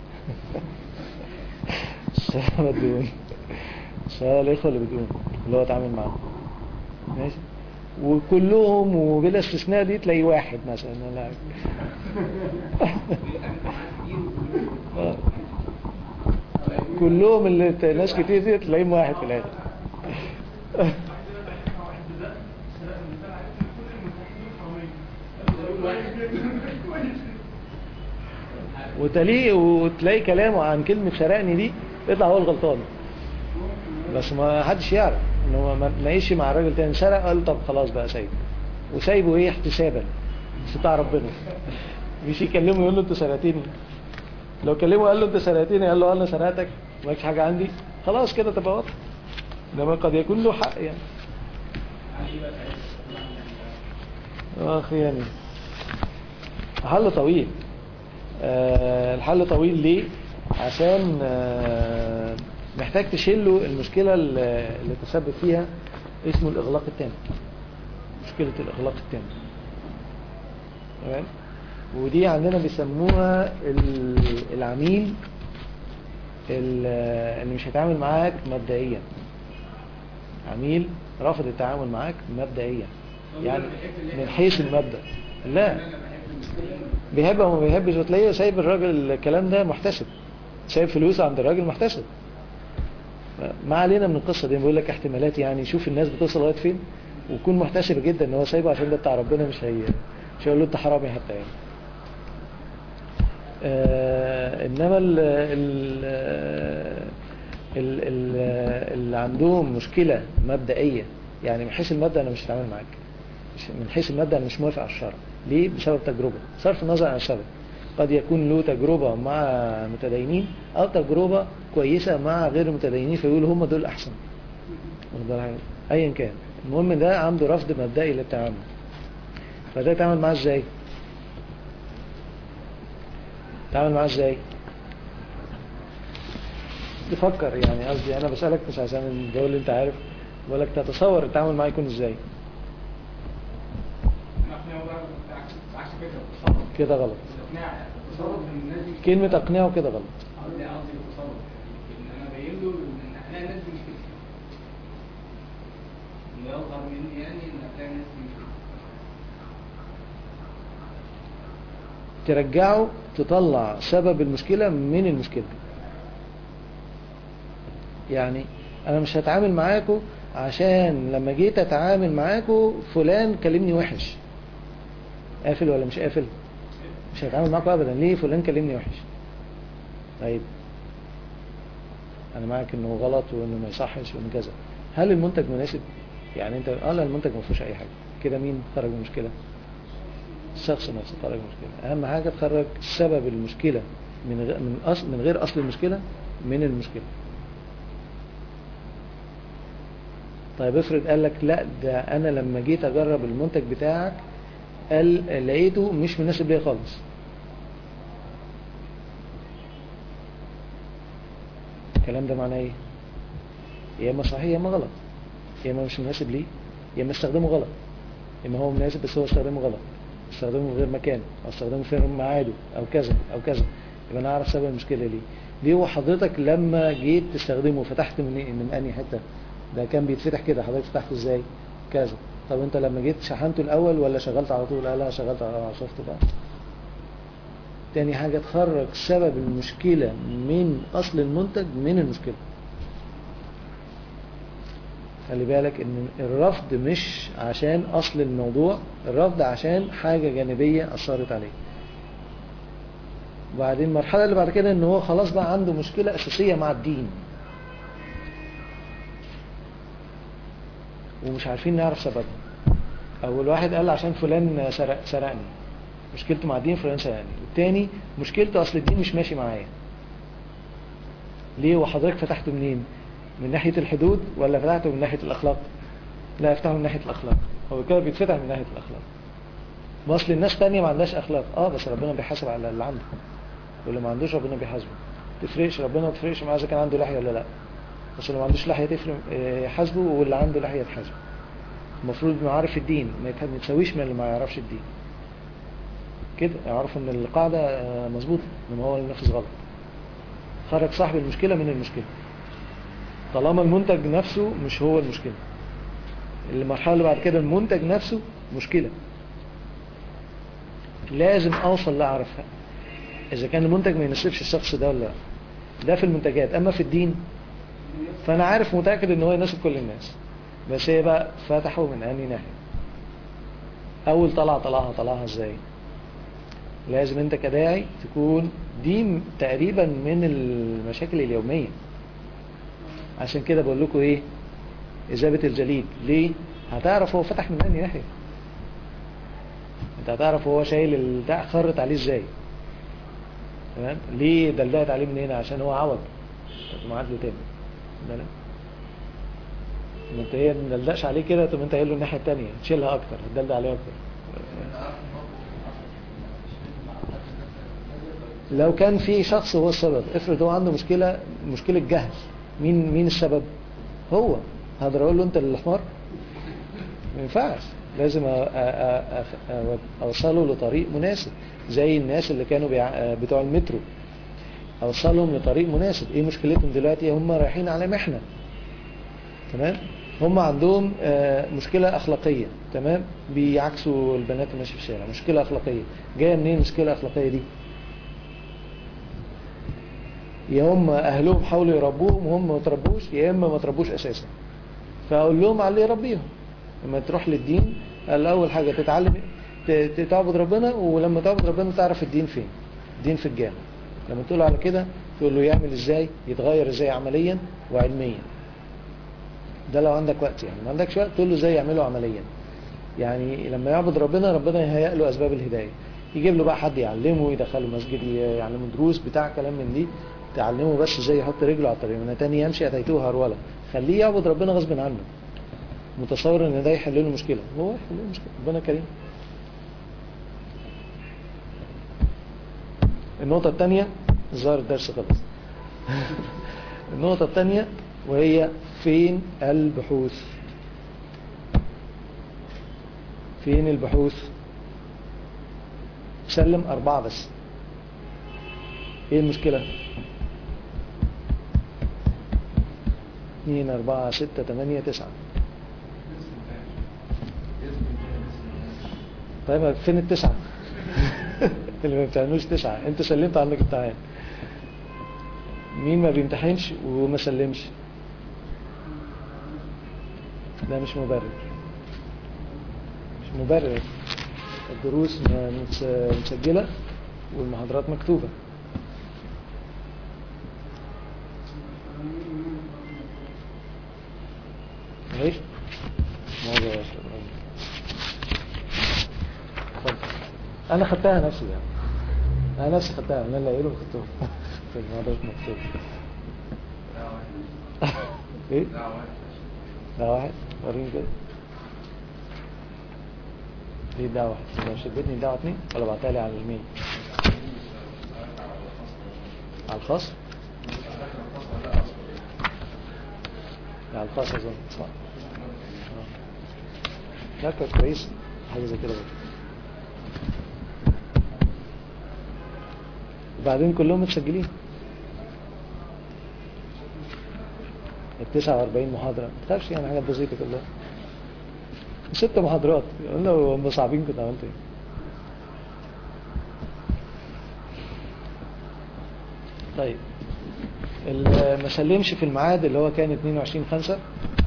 السبب الدون سبب الاخوة اللي بتقوم اللي هو اتعامل معاهم ماشي وكلهم وبلا استثناء دي تلاقي واحد مثلا ولا آه. كلهم اللي ت- ناس كتير دي تلاقيهم واحد في الاخر وتلاقيه وتلاقي كلامه عن كلمة سرقني دي يطلع هو الغلطان بس ما حدش يعرف ان هو ما ما يمشي مع الراجل تاني سرق قال طب خلاص بقى سايبه وسايبه ايه احتسابا بس بتاع ربنا مش يكلمه يقول له انت سرقتني لو كلمه قال له انت سرقتني قال له انا سرقتك مالكش حاجه عندي خلاص كده تبقى واضح انما قد يكون له حق يعني اخ يعني حل طويل آه الحل طويل ليه عشان آه محتاج تشيله المشكلة اللي اللي تسبب فيها اسمه الإغلاق التام مشكلة الإغلاق التام تمام ودي عندنا بيسموها ال- العميل ال- اللي مش هيتعامل معاك مبدئيا عميل رافض التعامل معاك مبدئيا يعني من حيث المبدأ لا بيحب او ما بيحبش وتلاقيه سايب الراجل الكلام ده محتسب سايب فلوسه عند الراجل محتسب ما علينا من القصة دي بقول لك احتمالات يعني شوف الناس بتوصل لغايه فين ويكون محتسب جدا ان هو سايبه عشان ده بتاع ربنا مش هي مش هيقول له انت حرامي حتى يعني آه انما ال ال ال ال اللي عندهم مشكلة مبدئية يعني من حيث المبدأ انا مش هتعامل معاك مش- من حيث المبدأ انا مش موافق على الشرع ليه بسبب تجربة صرف النظر عن السبب قد يكون له تجربة مع متدينين او تجربة كويسة مع غير المتدينين فيقول هم دول احسن واخد بالك؟ ايا كان المهم ده عنده رفض مبدئي للتعامل فده يتعامل معاه ازاي تعامل معاه ازاي تفكر يعني قصدي انا بسألك مش عشان الجو اللي انت عارف بقول لك تتصور التعامل معاه يكون ازاي اقنعه بقى بالعكس عكس كده التصرف كده غلط اقناع التصرف ان الناس دي كلمة اقنعه كده غلط قصدي قصدي التصرف ان انا باين له ان اخلاق الناس دي مش كده اللي يظهر مني يعني ان اخلاق الناس دي مش كده ترجعه تطلع سبب المشكلة من المشكلة يعني انا مش هتعامل معاكم عشان لما جيت اتعامل معاكم فلان كلمني وحش قافل ولا مش قافل مش هيتعامل معاكم ابدا ليه فلان كلمني وحش طيب انا معاك انه غلط وانه ما يصحش وانه كذا هل المنتج مناسب يعني انت اه لا المنتج ما فيهوش اي حاجه كده مين خرج من المشكله الشخص نفسه خرج من المشكله اهم حاجه تخرج سبب المشكله من غير من اصل من غير اصل المشكله من المشكله طيب افرض قال لك لا ده انا لما جيت اجرب المنتج بتاعك قال لقيته مش مناسب ليا خالص الكلام ده معناه ايه يا اما صحيح يا اما غلط يا اما مش مناسب ليه يا اما استخدمه غلط يا اما هو مناسب بس هو استخدمه غلط استخدمه في غير مكان او استخدمه في غير ميعاده او كذا او كذا يبقى انا اعرف سبب المشكله ليه ليه وحضرتك لما جيت تستخدمه فتحت من إيه؟ من انهي حته ده كان بيتفتح كده حضرتك فتحته ازاي كذا طب انت لما جيت شحنته الاول ولا شغلت على طول لا لا شغلت على شفت بقى تاني حاجة تخرج سبب المشكلة من أصل المنتج من المشكلة خلي بالك ان الرفض مش عشان أصل الموضوع الرفض عشان حاجة جانبية أثرت عليه وبعدين المرحلة اللي بعد كده ان هو خلاص بقى عنده مشكلة أساسية مع الدين ومش عارفين نعرف سببها أو الواحد قال عشان فلان سرق سرقني مشكلته مع الدين فلان سرقني والتاني مشكلته أصل الدين مش ماشي معايا ليه وحضرتك فتحته منين من ناحية الحدود ولا فتحته من ناحية الأخلاق لا افتحه من ناحية الأخلاق هو كده بيتفتح من ناحية الأخلاق ما أصل الناس تانية ما عندهاش أخلاق اه بس ربنا بيحاسب على اللي عنده واللي ما عندوش ربنا بيحاسبه تفرقش ربنا ما تفرقش معاه إذا كان عنده لحية ولا لا بس اللي ما عندوش لحية تفرق آه، يحاسبه واللي عنده لحية تحاسبه المفروض انه عارف الدين ما يتح- ما يتساويش من اللي ما يعرفش الدين كده يعرف ان القاعدة آه، مظبوطة انما هو اللي نفذ غلط خرج صاحب المشكلة من المشكلة طالما المنتج نفسه مش هو المشكلة المرحلة اللي بعد كده المنتج نفسه مشكلة لازم اوصل لاعرفها اذا كان المنتج ما يناسبش الشخص ده ولا لا ده في المنتجات اما في الدين فانا عارف متأكد ان هو يناسب كل الناس بس هي بقى فتحه من انهي ناحية اول طلعة طلعها طلعها ازاي لازم انت كداعي تكون دي م- تقريبا من المشاكل اليومية عشان كده بقول لكم ايه إذابة الجليد ليه هتعرف هو فتح من انهي ناحية انت هتعرف هو شايل البتاع خرط عليه ازاي تمام ليه دلدقت عليه من هنا عشان هو عوج طب معاد له تاني لا لا ما انت هي ما دلدقش عليه كده طب انت قايل له الناحية التانية تشيلها اكتر هتدلدق عليه اكتر لو كان في شخص هو السبب افرض هو عنده مشكلة مشكلة جهل مين مين السبب هو هقدر اقول له انت اللي الحمار ما ينفعش لازم أ- أ- أ- أ- اوصله لطريق مناسب زي الناس اللي كانوا بيع- بتوع المترو اوصلهم لطريق مناسب ايه مشكلتهم دلوقتي هم رايحين على محنة تمام هم عندهم آه، مشكلة أخلاقية تمام بيعكسوا البنات اللي ماشية في الشارع مشكلة أخلاقية جاية منين المشكلة الأخلاقية دي يا هم أهلهم حاولوا يربوهم وهم ما تربوش يا إما ما تربوش أساسا فأقول لهم على اللي يربيهم لما تروح للدين قال أول حاجة تتعلم ت- ت- تعبد ربنا ولما تعبد ربنا تعرف الدين فين الدين في الجامع لما تقول على كده تقول له يعمل ازاي يتغير ازاي عمليا وعلميا ده لو عندك وقت يعني ما عندكش وقت تقول له ازاي يعمله عمليا يعني لما يعبد ربنا ربنا يهيئ له اسباب الهدايه يجيب له بقى حد يعلمه يدخله مسجد يعلمه دروس بتاع كلام من دي تعلمه بس ازاي يحط رجله على الطريق من تاني يمشي اتيته هروله خليه يعبد ربنا غصب عنه متصور ان ده يحل له مشكله هو يحل له مشكله ربنا كريم النقطة الثانية ظهر الدرس خلص النقطة الثانية وهي فين البحوث فين البحوث سلم أربعة بس ايه المشكلة اثنين أربعة ستة تمانية تسعة طيب فين التسعة اللي ما بتعملوش تسعة انت سلمت عنك امتحان مين ما بيمتحنش وما سلمش ده مش مبرر مش مبرر الدروس م- متس- مسجلة والمحاضرات مكتوبة ايش موضوع يا أستاذ إبراهيم. اتفضل. انا خدتها نفسي يعني انا نفسي خدتها انا اللي قايله خدتهم في المحاضرات مكتوبة ايه ده واحد وريني كده دي دعوة واحد لو شدتني دعوة اتنين ولا بعتها لي على الميل على الخاص لا، على الخاص اظن صح آه. لا كانت كويس حاجة زي كده برضه وبعدين كلهم متسجلين ال 49 محاضرة ما تخافش يعني حاجات بسيطة كلها ست محاضرات لو هم صعبين كنت عملت ايه طيب اللي ما سلمش في الميعاد اللي هو كان 22 5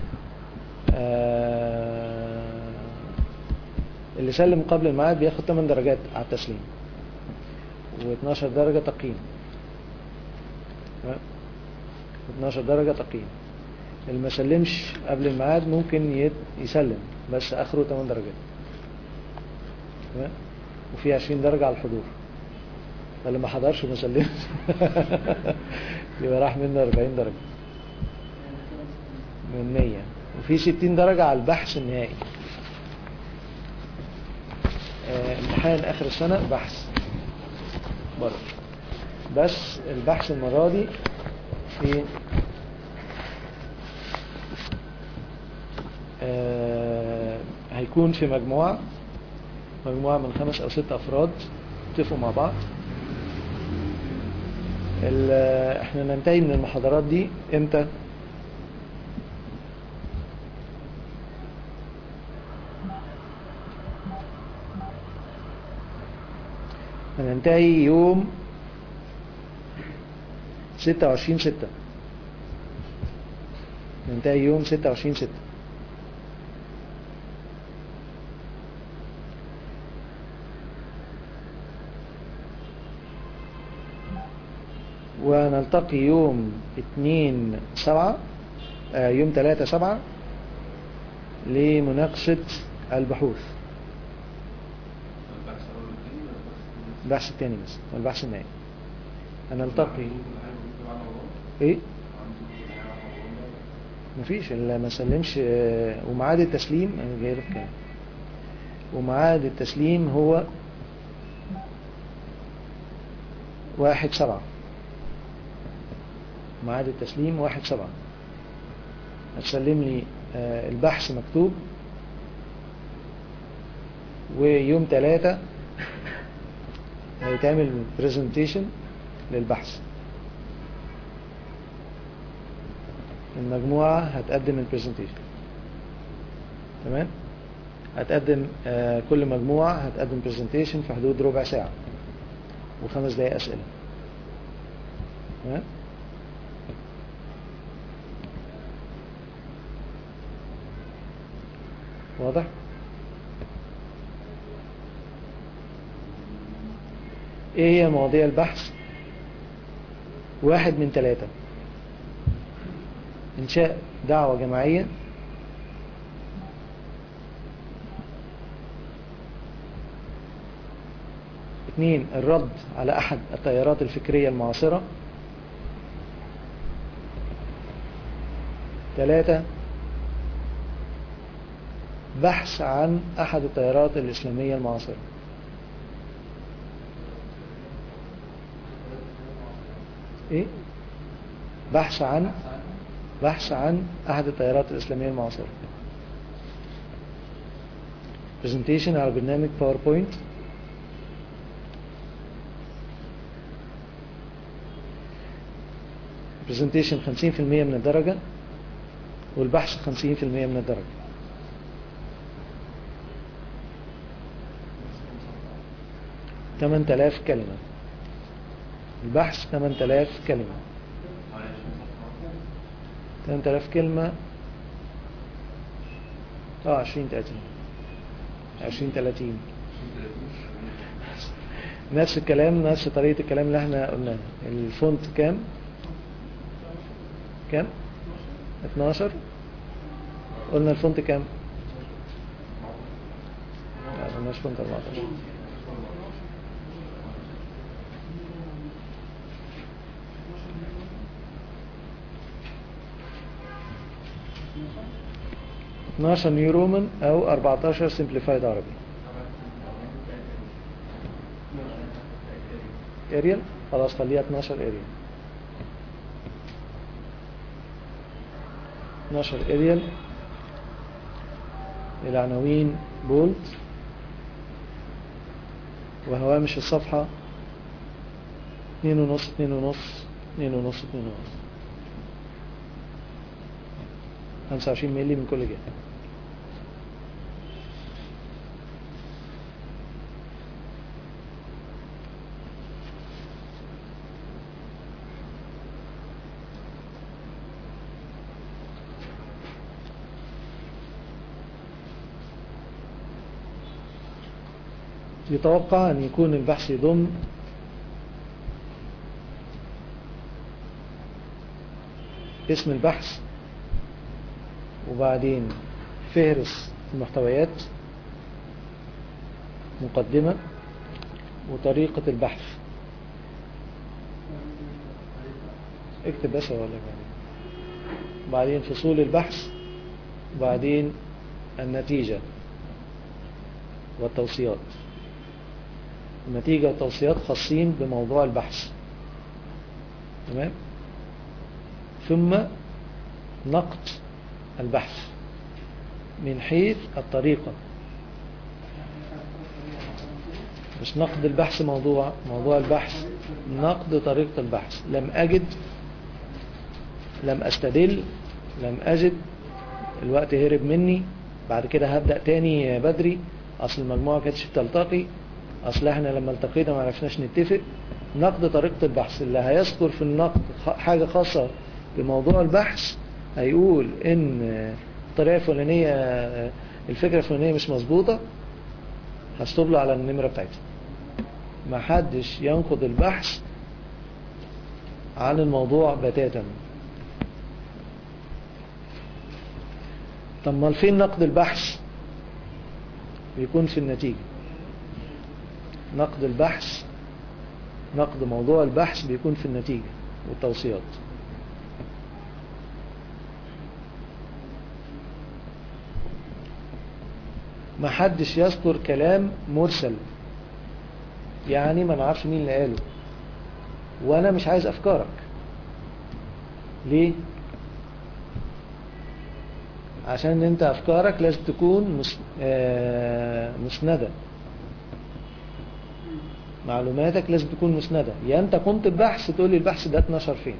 اللي سلم قبل الميعاد بياخد 8 درجات على التسليم و12 درجة تقييم تمام؟ 12 درجة تقييم اللي ما سلمش قبل الميعاد ممكن يت- يسلم بس اخره 8 درجات تمام؟ وفي 20 درجة على الحضور فاللي ما حضرش وما سلمش يبقى راح منه 40 درجة من 100 وفي 60 درجة على البحث النهائي آه، امتحان اخر السنة بحث بره بس البحث المرة دي في آه، هيكون في مجموعة مجموعة من خمس أو ست أفراد اتفقوا مع بعض ال- احنا ننتهي من المحاضرات دي امتى هننتهي يوم ستة وعشرين ستة ننتهي يوم ستة وعشرين ستة ونلتقي يوم اتنين سبعة آه، يوم تلاتة سبعة لمناقشة البحوث البحث التاني بس والبحث النهائي هنلتقي ايه مفيش اللي ما سلمش آه، وميعاد التسليم انا جاي لك كام وميعاد التسليم هو واحد سبعة ميعاد التسليم واحد سبعة هتسلم لي آه، البحث مكتوب ويوم ثلاثة هيتعمل برزنتيشن للبحث المجموعة هتقدم البرزنتيشن تمام هتقدم آه، كل مجموعة هتقدم برزنتيشن في حدود ربع ساعة وخمس دقايق أسئلة تمام واضح ايه هي مواضيع البحث واحد من ثلاثة انشاء دعوة جماعية اثنين الرد على احد التيارات الفكرية المعاصرة ثلاثة بحث عن أحد التيارات الإسلامية المعاصرة إيه؟ بحث عن بحث عن أحد التيارات الإسلامية المعاصرة presentation على برنامج باوربوينت presentation 50% من الدرجة والبحث 50% من الدرجة ثمان تلاف كلمة البحث ثمان تلاف كلمة ثمان تلاف كلمة اه 20 30 20 30 نفس الكلام نفس طريقة الكلام اللي احنا قلناه الفونت كام كام 12 قلنا الفونت كام لا ما قلناش فونت 14 12 نيو رومان او 14 سمبليفايد عربي اريال خلاص خليها 12 اريال 12 اريال العناوين بولد وهوامش الصفحة 2 ونص 2 ونص 2 ونص 2 ونص 25 مللي من كل جهة يتوقع أن يكون البحث يضم اسم البحث وبعدين فهرس المحتويات مقدمة وطريقة البحث اكتب بس ولا بعدين بعدين فصول البحث وبعدين النتيجة والتوصيات النتيجة والتوصيات خاصين بموضوع البحث تمام ثم نقد البحث من حيث الطريقة مش نقد البحث موضوع موضوع البحث نقد طريقة البحث لم أجد لم أستدل لم أجد الوقت هرب مني بعد كده هبدأ تاني بدري أصل المجموعة كانتش بتلتقي أصل احنا لما التقينا ما عرفناش نتفق نقد طريقة البحث اللي هيذكر في النقد حاجة خاصة بموضوع البحث هيقول ان الطريقة الفلانية الفكرة الفلانية مش مظبوطة هستوب له على النمرة بتاعتها ما حدش ينقض البحث عن الموضوع بتاتا طب ما فين نقد البحث بيكون في النتيجة نقد البحث نقد موضوع البحث بيكون في النتيجة والتوصيات ما حدش يذكر كلام مرسل يعني ما نعرفش مين اللي قاله وانا مش عايز افكارك ليه عشان انت افكارك لازم تكون مس... آه... مسندة معلوماتك لازم تكون مسندة يا انت قمت ببحث تقول لي البحث ده اتنشر فين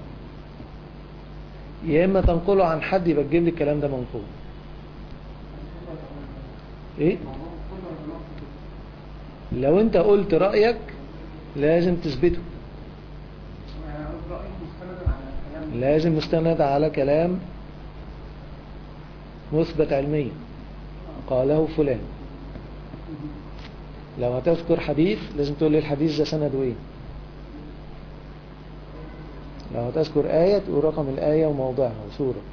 يا اما تنقله عن حد يبقى تجيب لي الكلام ده منقول ايه لو انت قلت رأيك لازم تثبته لازم مستند على كلام مثبت علميا قاله فلان لو هتذكر حديث لازم تقول لي الحديث ده سنده ايه لو هتذكر آية تقول رقم الآية وموضعها وسورة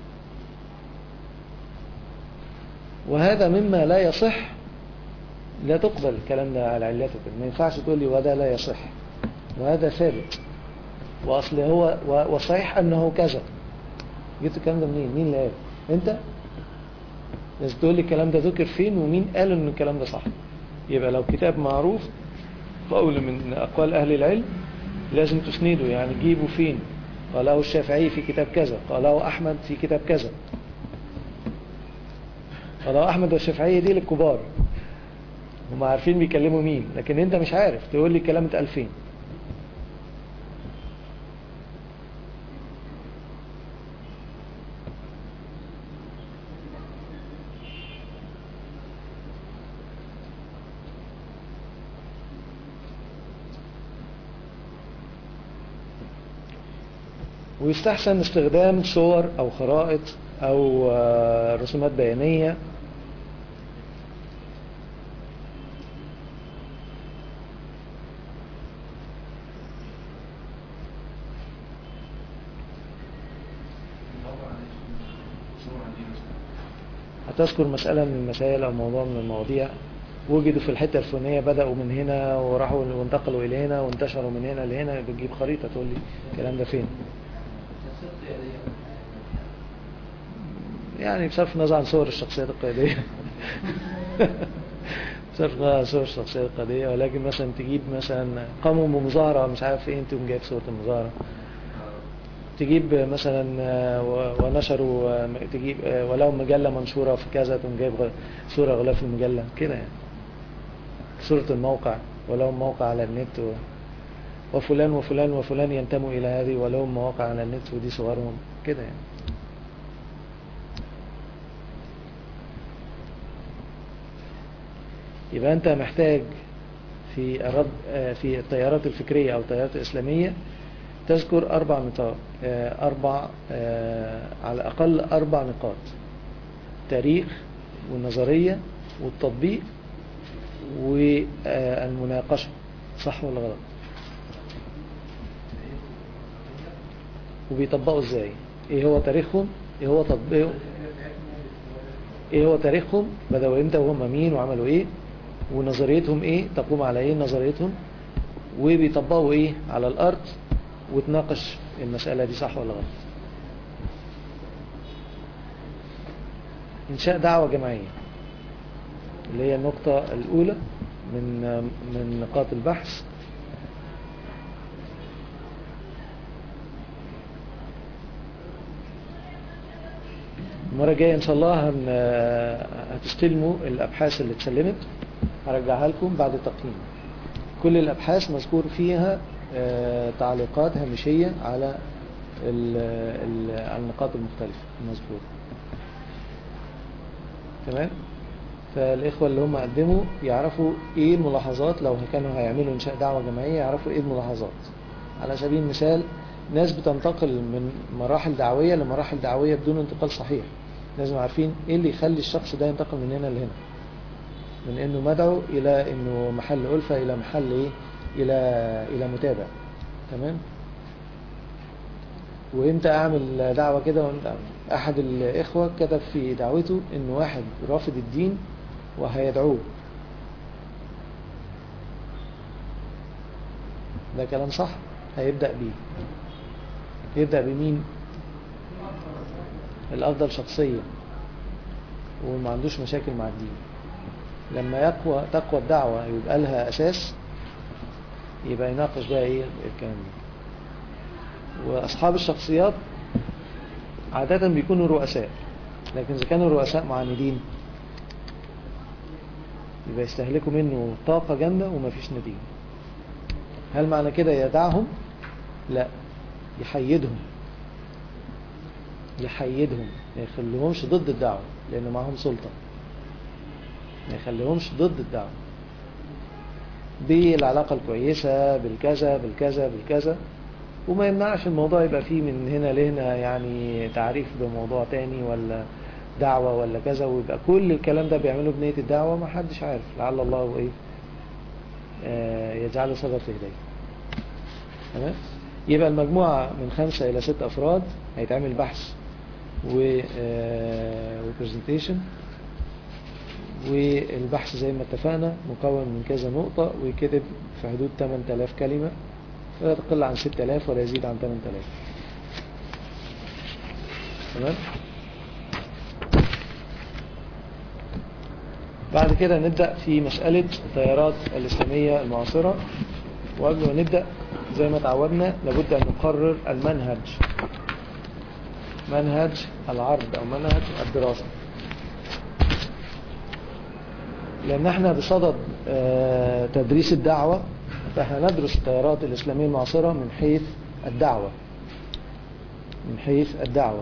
وهذا مما لا يصح لا تقبل الكلام ده على علته ما ينفعش تقول لي وهذا لا يصح وهذا ثابت وأصل هو وصحيح أنه كذا جبت الكلام ده منين مين اللي قال انت لازم تقول لي الكلام ده ذكر فين ومين قال ان الكلام ده صح يبقى لو كتاب معروف قول من أقوال أهل العلم لازم تسنده يعني تجيبه فين قاله الشافعي في كتاب كذا قاله أحمد في كتاب كذا قاله أحمد والشافعي دي للكبار هم عارفين بيكلموا مين لكن انت مش عارف تقول لي كلام اتقال فين ويستحسن استخدام صور أو خرائط أو رسومات بيانية السمعة دي مثلا هتذكر مسألة من المسائل أو موضوع من المواضيع وجدوا في الحتة الفلانية بدأوا من هنا وراحوا وانتقلوا إلى هنا وانتشروا من هنا لهنا بتجيب خريطة تقول لي الكلام ده فين يعني بصرف النظر عن صور الشخصيات القيادية بصرف النظر عن صور الشخصيات القيادية ولكن مثلا تجيب مثلا قاموا بمظاهرة مش عارف ايه انت تقوم جايب صورة المظاهرة تجيب مثلا آه، و- ونشروا آه، تجيب آه، ولو مجلة منشورة في كذا تقوم جايب غ- صورة غلاف المجلة كده يعني صورة الموقع ولو موقع على النت و... وفلان وفلان وفلان ينتموا إلى هذه ولهم مواقع على النت ودي صورهم كده يعني يبقى أنت محتاج في الرد آه، في التيارات الفكرية أو التيارات الإسلامية تذكر أربع نقاط آه، أربع آه، على الأقل أربع نقاط تاريخ والنظرية والتطبيق والمناقشة صح ولا غلط وبيطبقوا ازاي ايه هو تاريخهم ايه هو تطبيقهم ايه هو تاريخهم بدأوا امتى وهم مين وعملوا ايه ونظريتهم ايه تقوم على ايه نظريتهم وبيطبقوا ايه على الارض وتناقش المسألة دي صح ولا غلط انشاء دعوة جماعية اللي هي النقطة الأولى من من نقاط البحث المرة الجاية إن شاء الله هن... هتستلموا الأبحاث اللي اتسلمت هرجعها لكم بعد التقييم كل الأبحاث مذكور فيها آه، تعليقات هامشية على ال... ال... النقاط المختلفة المذكورة تمام فالإخوة اللي هم قدموا يعرفوا إيه الملاحظات لو كانوا هيعملوا إنشاء دعوة جماعية يعرفوا إيه الملاحظات على سبيل المثال ناس بتنتقل من مراحل دعوية لمراحل دعوية بدون انتقال صحيح لازم عارفين إيه اللي يخلي الشخص ده ينتقل من هنا لهنا من إنه مدعو إلى إنه محل ألفة إلى محل إيه إلى إلى متابع تمام وامتى اعمل دعوة كده وامتى أعمل. احد الاخوة كتب في دعوته ان واحد رافض الدين وهيدعوه ده كلام صح هيبدأ بيه يبدأ بمين الافضل شخصيا وما عندوش مشاكل مع الدين لما يقوى تقوى الدعوة يبقى لها اساس يبقى يناقش بقى ايه الكلام ده واصحاب الشخصيات عادة بيكونوا رؤساء لكن اذا كانوا الرؤساء معاندين يبقى يستهلكوا منه طاقة جامدة ومفيش نتيجة هل معنى كده يدعهم لا يحيدهم يحيدهم ما يخليهمش ضد الدعوة لان معهم سلطة ما يخليهمش ضد الدعوة بالعلاقة الكويسة بالكذا بالكذا بالكذا وما يمنعش الموضوع يبقى فيه من هنا لهنا يعني تعريف بموضوع تاني ولا دعوة ولا كذا ويبقى كل الكلام ده بيعمله بنية الدعوة ما حدش عارف لعل الله ايه آه يجعله سبب في هداية تمام يبقى المجموعة من خمسة إلى ست أفراد هيتعمل بحث و وبرزنتيشن والبحث زي ما اتفقنا مكون من كذا نقطة ويكتب في حدود 8000 كلمة ولا تقل عن 6000 ولا يزيد عن 8000 تمام بعد كده نبدأ في مسألة التيارات الإسلامية المعاصرة وقبل ما نبدأ زي ما تعودنا لابد أن نقرر المنهج منهج العرض أو منهج الدراسة لأن احنا بصدد آه، تدريس الدعوة فاحنا ندرس التيارات الإسلامية المعاصرة من حيث الدعوة من حيث الدعوة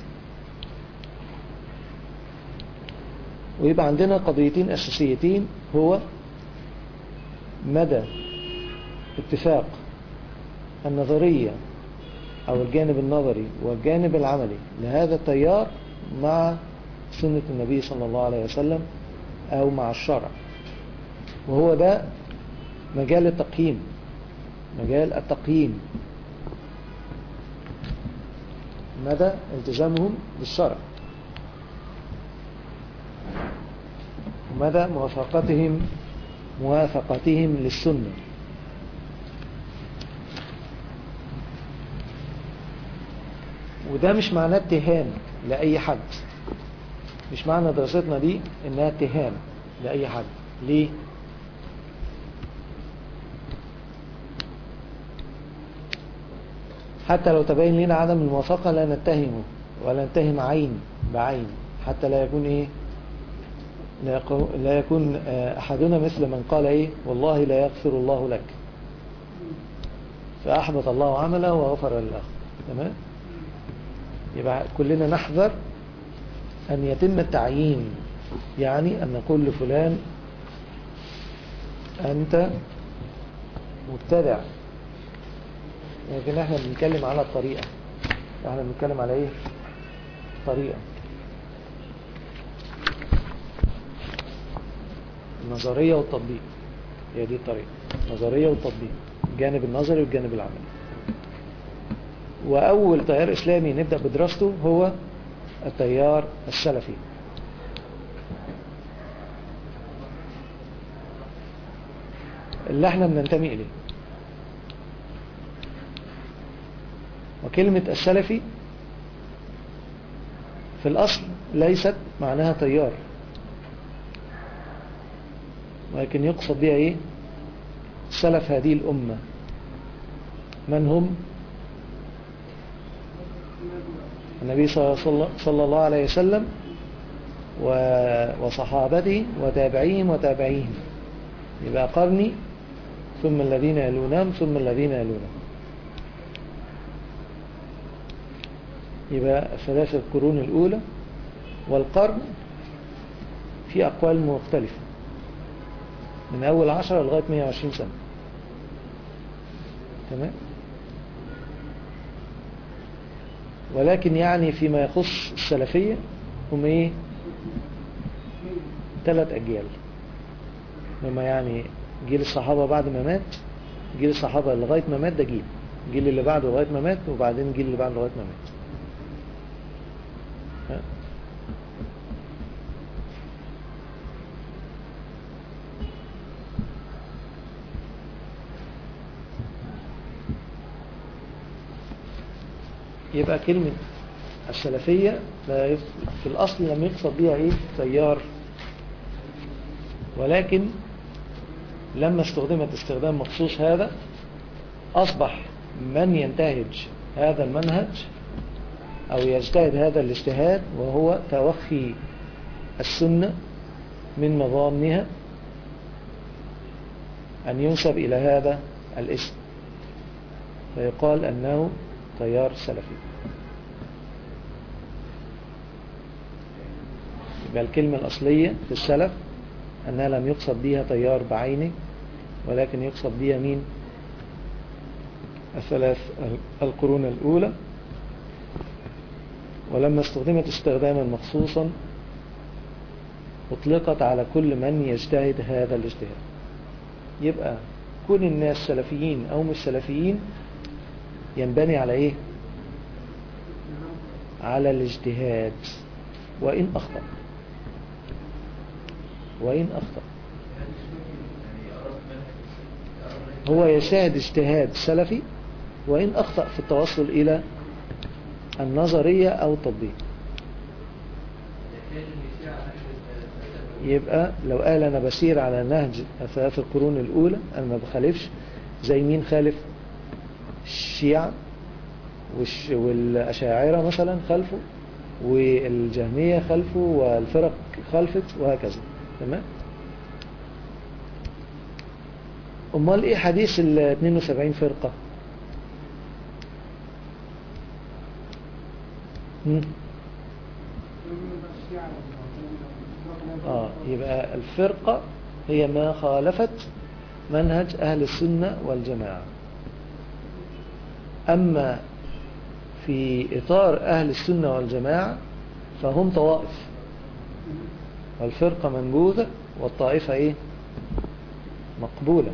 ويبقى عندنا قضيتين أساسيتين هو مدى اتفاق النظرية أو الجانب النظري والجانب العملي لهذا التيار مع سنة النبي صلى الله عليه وسلم أو مع الشرع وهو ده مجال التقييم مجال التقييم مدى التزامهم بالشرع مدى موافقتهم موافقتهم للسنة وده مش معناه اتهام لأي حد مش معنى دراستنا دي انها اتهام لأي حد ليه؟ حتى لو تبين لنا عدم الموافقة لا نتهمه ولا نتهم عين بعين حتى لا يكون ايه لا يكون, لا يكون آه، أحدنا مثل من قال إيه والله لا يغفر الله لك فأحبط الله عمله وغفر للآخر تمام يبقى كلنا نحذر أن يتم التعيين يعني أن نقول لفلان أنت مبتدع لكن احنا بنتكلم على الطريقة احنا بنتكلم على ايه طريقة النظرية والتطبيق هي دي الطريقة النظرية والتطبيق الجانب النظري والجانب العملي وأول تيار إسلامي نبدأ بدراسته هو التيار السلفي اللي احنا بننتمي إليه وكلمة السلفي في الأصل ليست معناها تيار ولكن يقصد بها ايه سلف هذه الأمة من هم النبي صلى صلى الله عليه وسلم و- وصحابته وتابعيهم وتابعيهم يبقى قرني ثم الذين يلونهم ثم الذين يلونهم يبقى ثلاث القرون الأولى والقرن في أقوال مختلفة من أول عشرة لغاية 120 سنة تمام ولكن يعني فيما يخص السلفية هم ايه ثلاث أجيال هم يعني جيل الصحابة بعد ما مات جيل الصحابة لغاية ما مات ده جيل الجيل اللي بعده لغاية ما مات وبعدين الجيل اللي بعده لغاية ما مات ها؟ يبقى كلمة السلفية لا يف- في الأصل لم يقصد بها إيه تيار ولكن لما استخدمت استخدام مخصوص هذا أصبح من ينتهج هذا المنهج أو يجتهد هذا الاجتهاد وهو توخي السنة من مضامنها أن ينسب إلى هذا الاسم فيقال أنه تيار سلفي يبقى الكلمة الأصلية في السلف أنها لم يقصد بها تيار بعينه ولكن يقصد بها مين الثلاث القرون الأولى ولما استخدمت استخداما مخصوصا أطلقت على كل من يجتهد هذا الاجتهاد يبقى كون الناس سلفيين أو مش سلفيين ينبني على إيه على الاجتهاد وإن أخطأ وإن أخطأ هو يجتهد اجتهاد سلفي وإن أخطأ في التوصل إلى النظرية أو التطبيق يبقى لو قال أنا بسير على نهج ثلاث القرون الأولى أنا ما بخالفش زي مين خالف الشيعة والش- والأشاعرة مثلا خلفه والجهمية خلفه والفرق خلفت وهكذا تمام أمال إيه حديث ال 72 فرقة مم. آه يبقى الفرقة هي ما خالفت منهج أهل السنة والجماعة أما في إطار أهل السنة والجماعة فهم طوائف والفرقة منبوذة والطائفة إيه مقبولة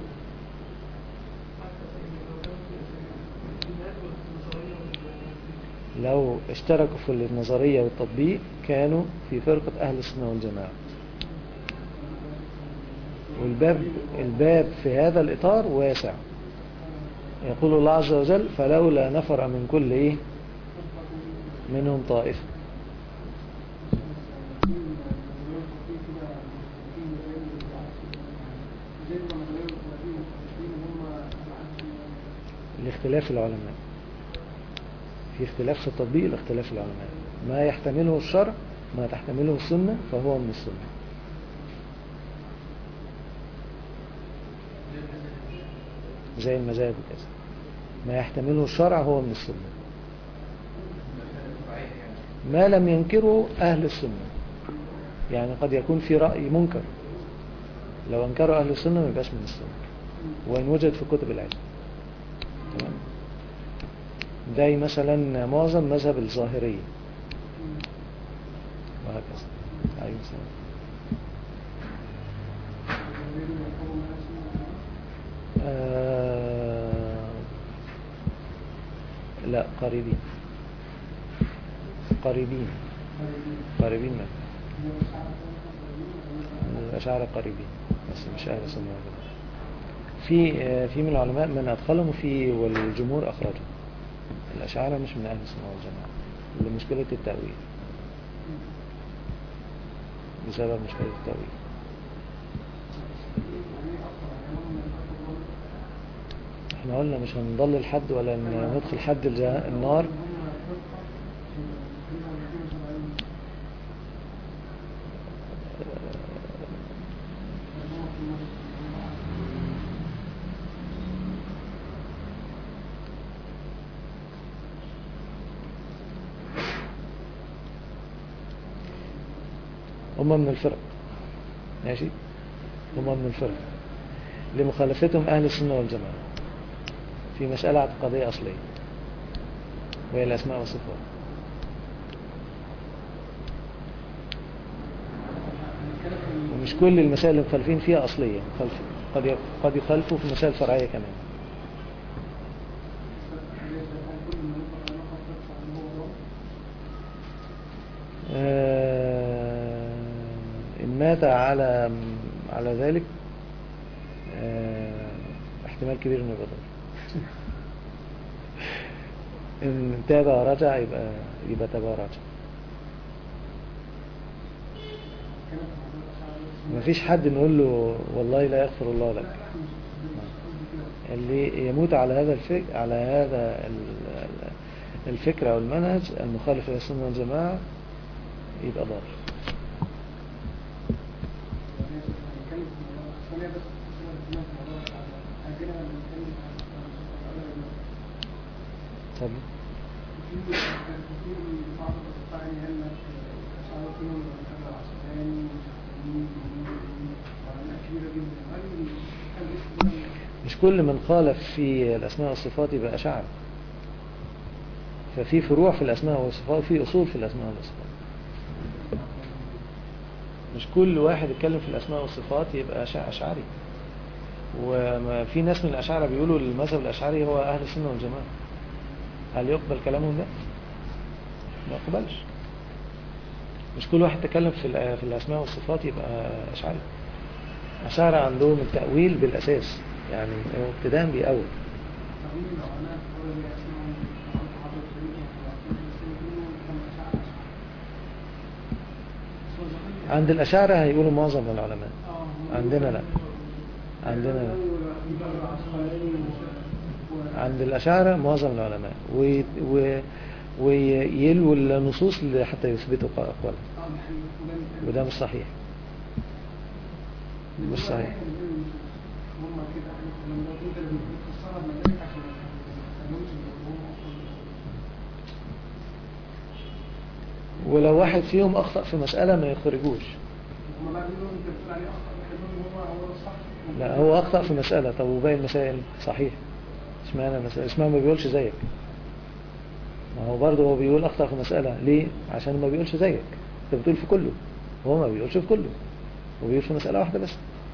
لو اشتركوا في النظرية والتطبيق كانوا في فرقة أهل السنة والجماعة والباب الباب في هذا الإطار واسع يقول الله عز وجل فلولا نفر من كل إيه منهم طائفة لاختلاف العلماء في اختلاف في التطبيق لاختلاف العلماء ما يحتمله الشرع ما تحتمله السنة فهو من السنة زي المذاهب وكذا ما يحتمله الشرع هو من السنة ما لم ينكره أهل السنة يعني قد يكون في رأي منكر لو أنكره أهل السنة ما يبقاش من السنة وإن وجد في كتب العلم تمام ده مثلا معظم مذهب الظاهرية وهكذا أيوة سلام. آه لا قريبين قريبين قريبين من الأشاعرة قريبين بس مش أهل السنة والجماعة في آه، في من العلماء من أدخلهم وفي والجمهور أخرجهم الأشاعرة مش من أهل السنة والجماعة لمشكلة التأويل بسبب مشكلة التأويل احنا قلنا مش هنضلل حد ولا ن- ندخل حد الجه- النار هم من الفرق ماشي هم من الفرق لمخالفتهم أهل السنة والجماعة في مسألة اعتقادية أصلية وهي الأسماء والصفات ومش كل المسائل اللي مخالفين فيها أصلية مخالف قد ي- قد يخالفوا في مسائل فرعية كمان آه، إن مات على على ذلك آه، احتمال كبير انه يبقى ضار ان تاب ورجع يبقى يبقى تاب ورجع مفيش حد نقول له والله لا يغفر الله لك اللي يموت على هذا الفكر على هذا ال- ال- الفكر او المنهج المخالف للسنه والجماعه يبقى ضار اتفضل مش كل من خالف في الأسماء والصفات يبقى أشعر ففي فروع في الأسماء والصفات في أصول في الأسماء والصفات مش كل واحد يتكلم في الأسماء والصفات يبقى أشع- أشعري وما في ناس من الأشاعرة بيقولوا المذهب الأشعري هو أهل السنة والجماعة هل يقبل كلامهم ده؟ ما يقبلش مش كل واحد تكلم في الأ- في الأسماء والصفات يبقى أشعري أشاعرة عندهم التأويل بالأساس يعني هو ابتداء بيأول عند الأشاعرة هيقولوا معظم العلماء عندنا لا عندنا لا عند الأشاعرة معظم العلماء و... و... ويلوا النصوص حتى يثبتوا أقوالهم وده مش صحيح مش صحيح ولو واحد فيهم أخطأ في مسألة ما يخرجوش لا هو أخطأ في مسألة طب وباقي المسائل صحيح اشمعنى مسألة اشمعنى ما بيقولش زيك ما هو برضه هو بيقول أخطأ في مسألة ليه عشان ما بيقولش زيك انت بتقول في كله هو ما بيقولش في كله هو بيقول في مسألة واحدة بس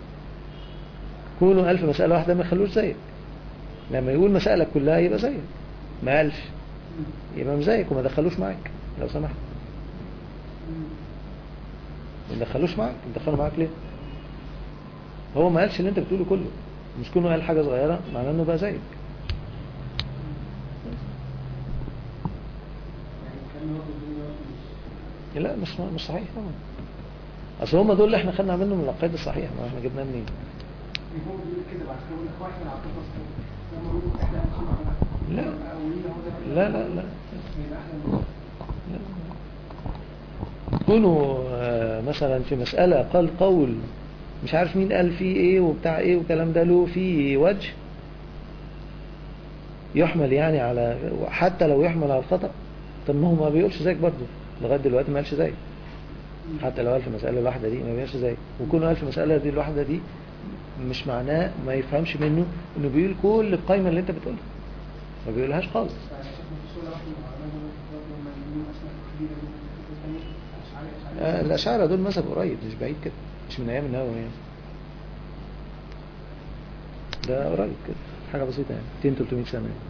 كونه قال في مسألة واحدة ما يخلوش زيك لما يقول مسألة كلها يبقى زيك ما قالش يبقى مش زيك وما دخلوش معاك لو سمحت ما دخلوش معاك دخلوا معاك ليه هو ما قالش اللي انت بتقوله كله مش كونه قال حاجة صغيرة معناه انه بقى زيك يعني كان واخد منه مش لا مش مش صحيح طبعا اصل هم دول اللي احنا خدنا منهم من العقيدة الصحيحة ما احنا جبناه منين هو بيقول كده بعد كده يقول لك واحنا نعطيه تصديق لما يقولوا احنا هنمشي مع لا. اولين هو ده لا لا لا يبقى احنا كونوا آه، مثلا في مسألة قال قول مش عارف مين قال فيه ايه وبتاع ايه والكلام ده له فيه وجه يحمل يعني على حتى لو يحمل على الخطأ طب ما هو ما بيقولش زيك برضه لغاية دلوقتي ما قالش زيك حتى لو قال في المسألة الواحدة دي ما بيقولش زيك وكونه قال في المسألة دي الواحدة دي مش معناه ما يفهمش منه انه بيقول كل القايمة اللي انت بتقولها ما بيقولهاش خالص آه، الأشاعرة دول مذهب قريب مش بعيد كده مش من أيام النووي يعني ده قريب كده حاجة بسيطة يعني 200 300 سنة يعني.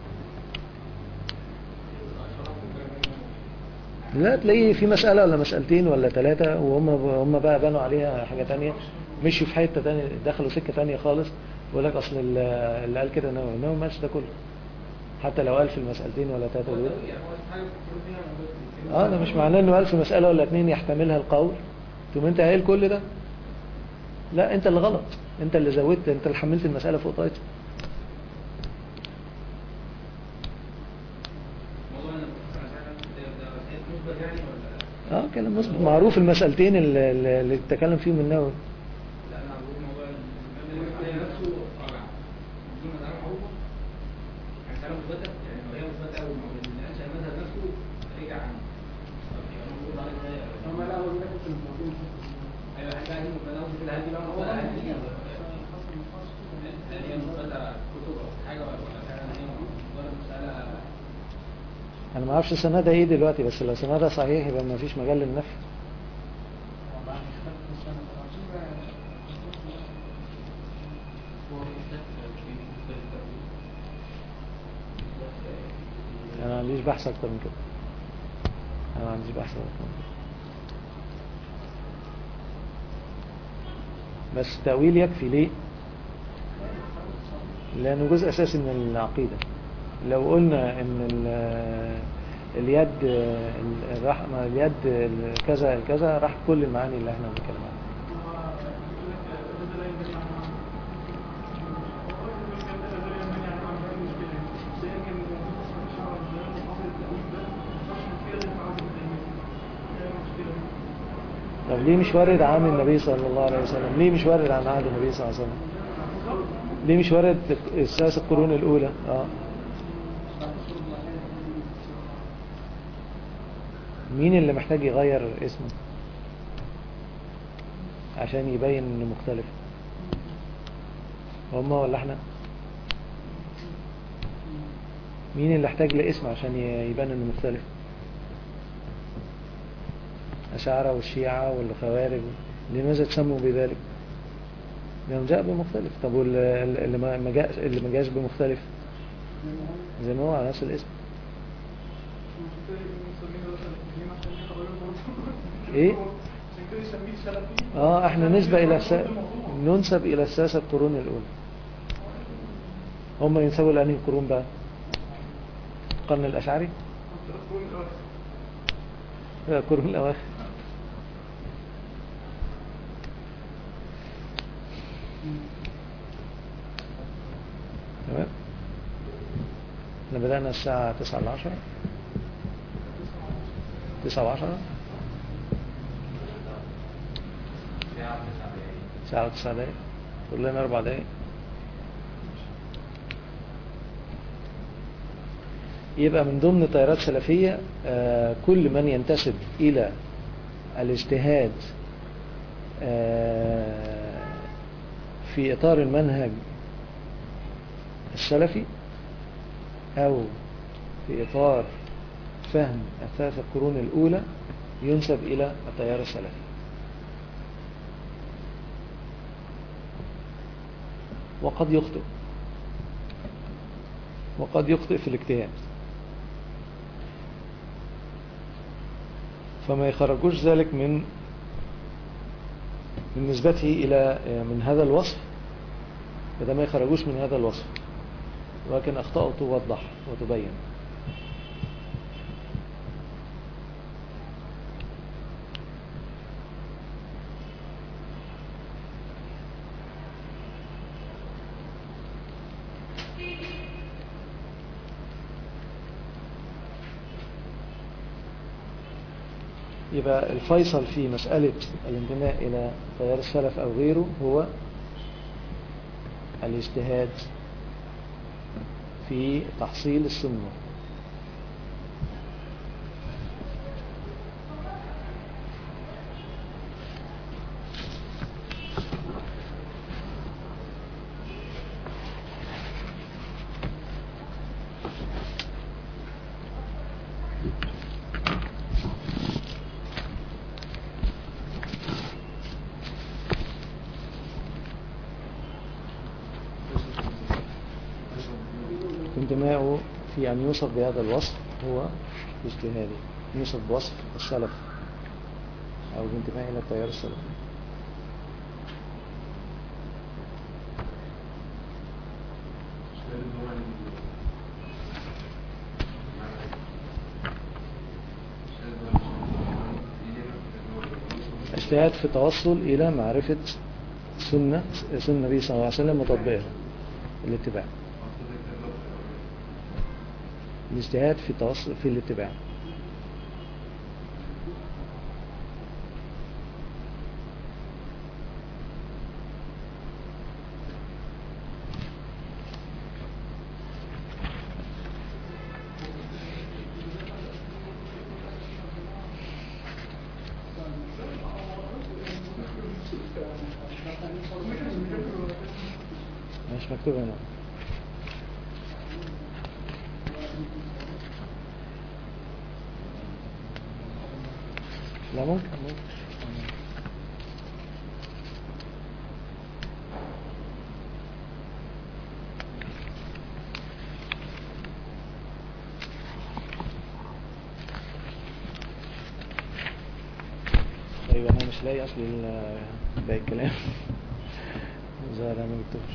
لا تلاقيه في مسألة ولا مسألتين ولا ثلاثة وهم هم بقى بنوا عليها حاجة تانية مشوا في حتة تانية دخلوا سكة تانية خالص ويقول لك أصل ال- اللي قال كده نووي نووي ماشي ده كله حتى لو قال في المسألتين ولا ثلاثة دول يعني هو حاجة بتفكروا فيها موجودة في اه ده مش معناه انه ألف مسألة ولا اتنين يحتملها القول ثم انت قايل كل ده لا انت اللي غلط انت اللي زودت انت اللي حملت المسألة فوق طاقتك موضوع ان البروفيسور عشان ده ده مسائل مثبت يعني ولا اه كلام مثبت معروف المسألتين اللي, اللي اتكلم فيهم النووي لا انا بقول موضوع المسألة نفسه طالع بدون مسألة معروفة يعني مسألة مثبتة يعني لو هي مثبتة أوي ما بنناقش المذهب نفسه رجع عنه طب يبقى المفروض عليه ازاي هم لا هو بياخد في الموضوع ايوه هل بقى دي مثبتة قصدي كده هل دي بقى مثبتة هل دي هل هي مثبتة كتب أو حاجة ولا فعلا هي مجرد مسألة انا ما اعرفش سندها ايه دلوقتي بس لو سندها صحيح يبقى ما فيش مجال للنفي انا ما عنديش بحث اكتر من كده انا ما عنديش بحث اكتر من كده بس التأويل يكفي ليه لأنه جزء أساسي من العقيدة لو قلنا إن ال- اليد ال- الرحمة اليد ال- كذا الكذا راح كل المعاني اللي احنا بنتكلم عنها طب ليه مش وارد عن النبي صلى الله عليه وسلم ليه مش وارد عن عهد النبي صلى الله عليه وسلم ليه مش وارد الثلاث القرون الأولى اه مين اللي محتاج يغير اسمه عشان يبين انه مختلف هم ولا احنا مين اللي احتاج لاسم عشان ي- يبان انه مختلف أشاعرة والشيعة والخوارج لماذا تسموا بذلك لأنه جاء بمختلف طب واللي ما ما جاء اللي ما جاش بمختلف زي ما هو على نفس الاسم ايه اه احنا نسبة الى الس... ننسب الى الساسة القرون الاولى هم ينسبوا لانهي قرون بقى القرن الاشعري لا، القرون الاواخر تمام احنا بدأنا الساعة تسعة العشرة تسعة وعشرة ساعة وتسعة دقايق فاضل لنا أربع دقايق يبقى من ضمن تيارات سلفية آه، كل من ينتسب إلى الاجتهاد آه، في إطار المنهج السلفي أو في إطار فهم الثلاث القرون الأولى ينسب إلى التيار السلفي وقد يخطئ وقد يخطئ في الاجتهاد فما يخرجوش ذلك من من نسبته إلى من هذا الوصف فده ما يخرجوش من هذا الوصف ولكن أخطاء توضح وتبين يبقى الفيصل في مسألة الانتماء إلى تيار السلف أو غيره هو الاجتهاد في تحصيل السنة انتماؤه في أن يوصف بهذا الوصف هو اجتهادي يوصف بوصف السلف أو بانتماء إلى التيار السلفي اجتهاد في التوصل إلى معرفة سنة سنة النبي صلى الله عليه وسلم وتطبيقها الاتباع الاجتهاد في التوصل في الاتباع مش مكتوب هنا لا ممكن ممكن طيب انا مش لاقي اصلي ال- باقي الكلام ظاهر انا ما مكتوبش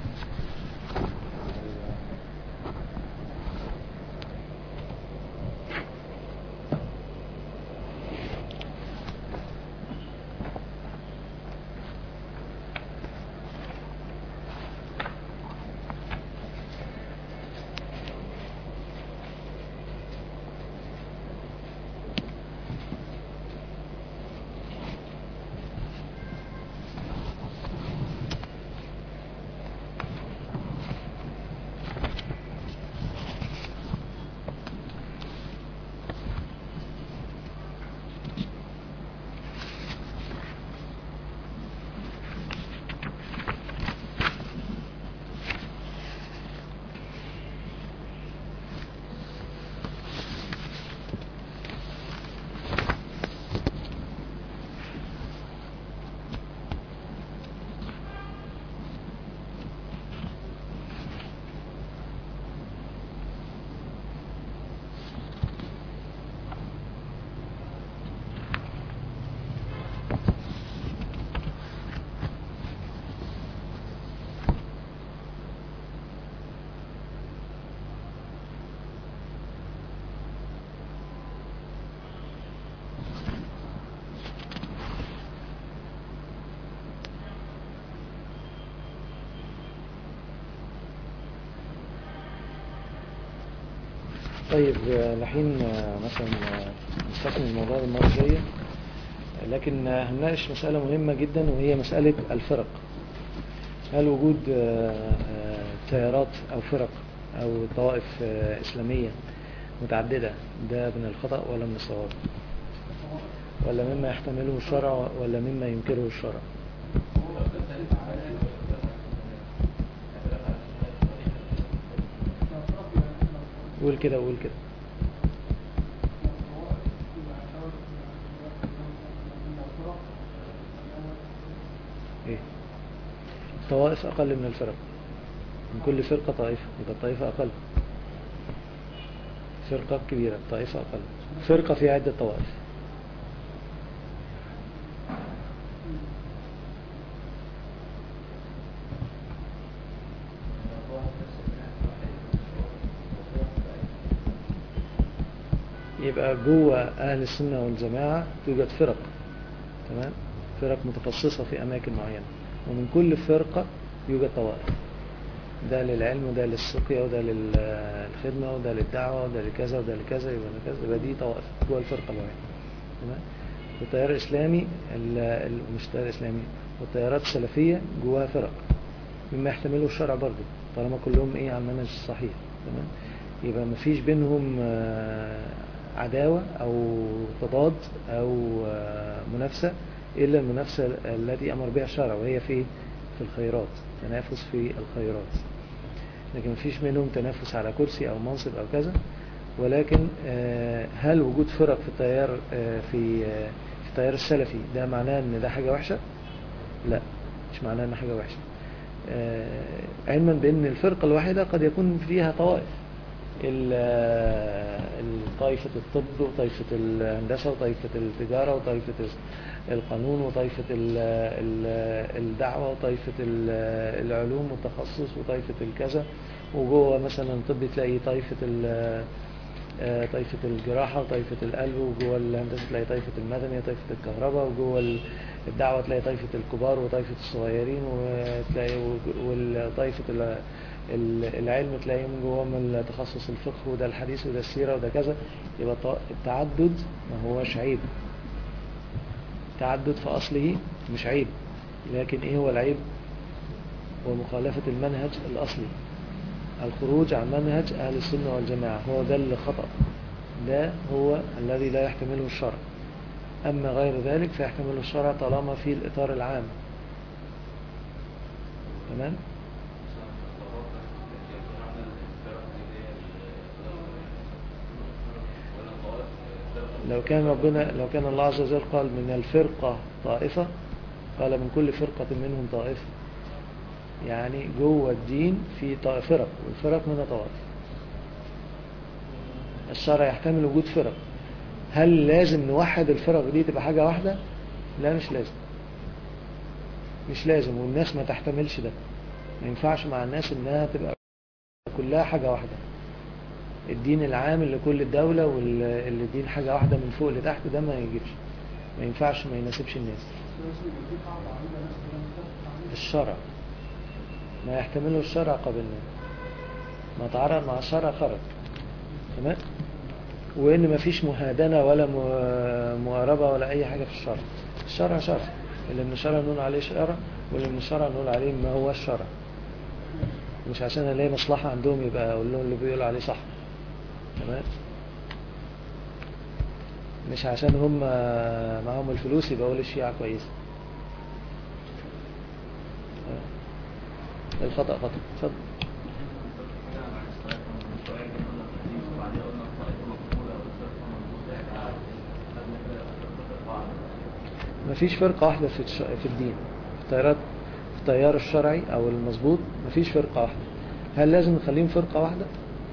طيب آه، لحين آه، مثلا آه، نستكمل الموضوع ده المرة الجاية لكن آه، هنناقش مسألة مهمة جدا وهي مسألة الفرق هل وجود آه، آه، تيارات أو فرق أو طوائف آه، إسلامية متعددة ده من الخطأ ولا من الصواب ولا مما يحتمله الشرع ولا مما ينكره الشرع قول كده قول كده ايه الطوائف اقل من الفرق من كل فرقة طائفة يبقى الطائفة اقل فرقة كبيرة طائفة اقل فرقة في عدة طوائف يبقى جوه أهل السنة والجماعة توجد فرق تمام فرق متخصصة في أماكن معينة ومن كل فرقة يوجد طوائف ده للعلم وده للسقيا وده للخدمة وده للدعوة وده لكذا وده لكذا يبقى كذا يبقى دي طوائف جوه الفرقة الواحدة تمام والتيار الإسلامي ال- ال- مش التيار الإسلامي والتيارات السلفية جواها فرق مما يحتمله الشرع برضه طالما كلهم ايه على المنهج الصحيح تمام يبقى مفيش بينهم آه، عداوة أو تضاد أو آه، منافسة إلا المنافسة التي أمر بها الشرع وهي في في الخيرات تنافس في الخيرات لكن مفيش منهم تنافس على كرسي أو منصب أو كذا ولكن آه، هل وجود فرق في التيار آه، في آه، في التيار السلفي ده معناه ان ده حاجة وحشة لا مش معناه ان حاجة وحشة آه، علما بان الفرقة الواحدة قد يكون فيها طوائف ال- آه، ال- طائفة الطب وطائفة الهندسة وطائفة التجارة وطائفة القانون وطائفة ال- ال- الدعوة وطائفة ال- العلوم والتخصص وطائفة الكذا وجوه مثلا الطب تلاقي طائفة ال- آه، طائفة الجراحة وطائفة القلب وجوه الهندسة تلاقي طائفة المدني وطائفة الكهرباء وجوه ال- الدعوة تلاقي طائفة الكبار وطائفة الصغيرين وتلاقي وطائفة ال- ال- العلم تلاقيهم جواهم تخصص الفقه وده الحديث وده السيرة وده كذا يبقى الط- التعدد ما هوش عيب التعدد في أصله مش عيب لكن إيه هو العيب هو مخالفة المنهج الأصلي الخروج عن منهج أهل السنة والجماعة هو ده اللي خطأ ده هو الذي لا يحتمله الشرع أما غير ذلك فيحتمله الشرع طالما في الإطار العام تمام لو كان ربنا لو كان الله عز وجل قال من الفرقة طائفة قال من كل فرقة منهم طائفة يعني جوه الدين في طا- فرق والفرق منها طوائف الشرع يحتمل وجود فرق هل لازم نوحد الفرق دي تبقى حاجة واحدة لا مش لازم مش لازم والناس ما تحتملش ده ما ينفعش مع الناس انها تبقى كلها حاجة واحدة الدين العام اللي كل الدولة واللي الدين حاجة واحدة من فوق لتحت ده ما يجيبش ما ينفعش ما يناسبش الناس الشرع ما يحتمله الشرع قبلنا ما تعارض مع الشرع خرج تمام وان ما فيش مهادنة ولا م- مقاربة ولا اي حاجة في الشرع الشرع شرع اللي من الشرع نقول عليه شرع واللي من الشرع نقول عليه ما هو الشرع مش عشان الاقي مصلحة عندهم يبقى اقول لهم اللي بيقولوا عليه صح تمام مش عشان هم معاهم الفلوس يبقى اقول الشيعة كويسة آه. الخطأ خطأ اتفضل مفيش فرقة واحدة في الش- في الدين في التيارات في التيار الشرعي أو المظبوط مفيش فرقة واحدة هل لازم نخليهم فرقة واحدة؟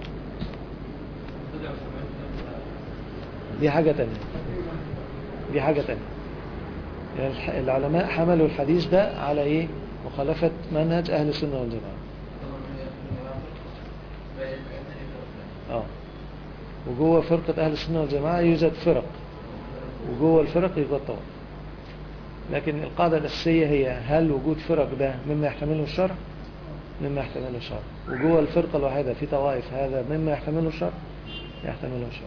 دي حاجة تانية دي حاجة تانية يعني الح- العلماء حملوا الحديث ده على ايه مخالفة منهج أهل السنة والجماعة اه وجوه فرقة أهل السنة والجماعة يوجد فرق وجوه الفرق يوجد طوائف لكن القاعدة الأساسية هي هل وجود فرق ده مما يحتمله الشرع مما يحتمله الشرع وجوه الفرقة الواحدة في طوائف هذا مما يحتمله الشرع يحتمله الشرع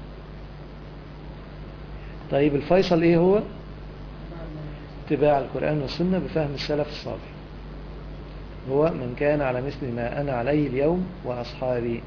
طيب الفيصل ايه هو اتباع القرآن والسنة بفهم السلف الصالح هو من كان على مثل ما أنا عليه اليوم وأصحابي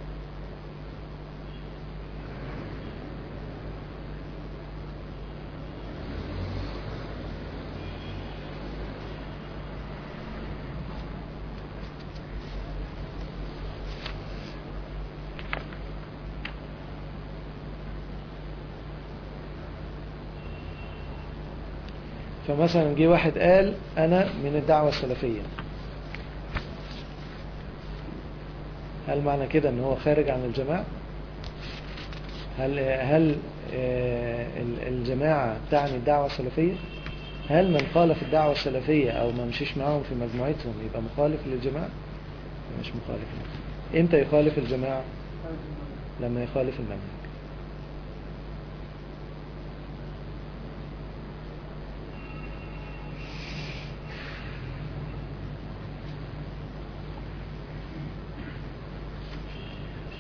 فمثلا جه واحد قال أنا من الدعوة السلفية هل معنى كده ان هو خارج عن الجماعة هل هل آه، ال- الجماعة تعني الدعوة السلفية هل من خالف الدعوة السلفية او ما مشيش معاهم في مجموعتهم يبقى مخالف للجماعة مش مخالف امتى يخالف الجماعة لما يخالف المنهج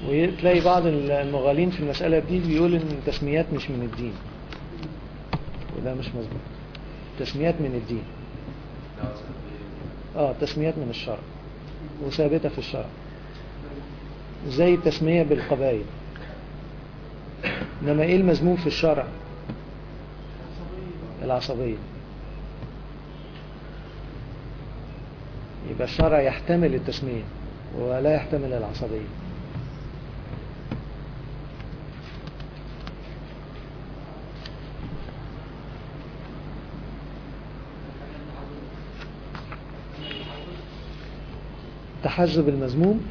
وتلاقي بعض المغالين في المسألة دي بيقول ان التسميات مش من الدين وده مش مظبوط التسميات من الدين اه تسميات من الشرع وثابتة في الشرع زي التسمية بالقبائل انما ايه المذموم في الشرع العصبية يبقى الشرع يحتمل التسمية ولا يحتمل العصبية تحزب المذموم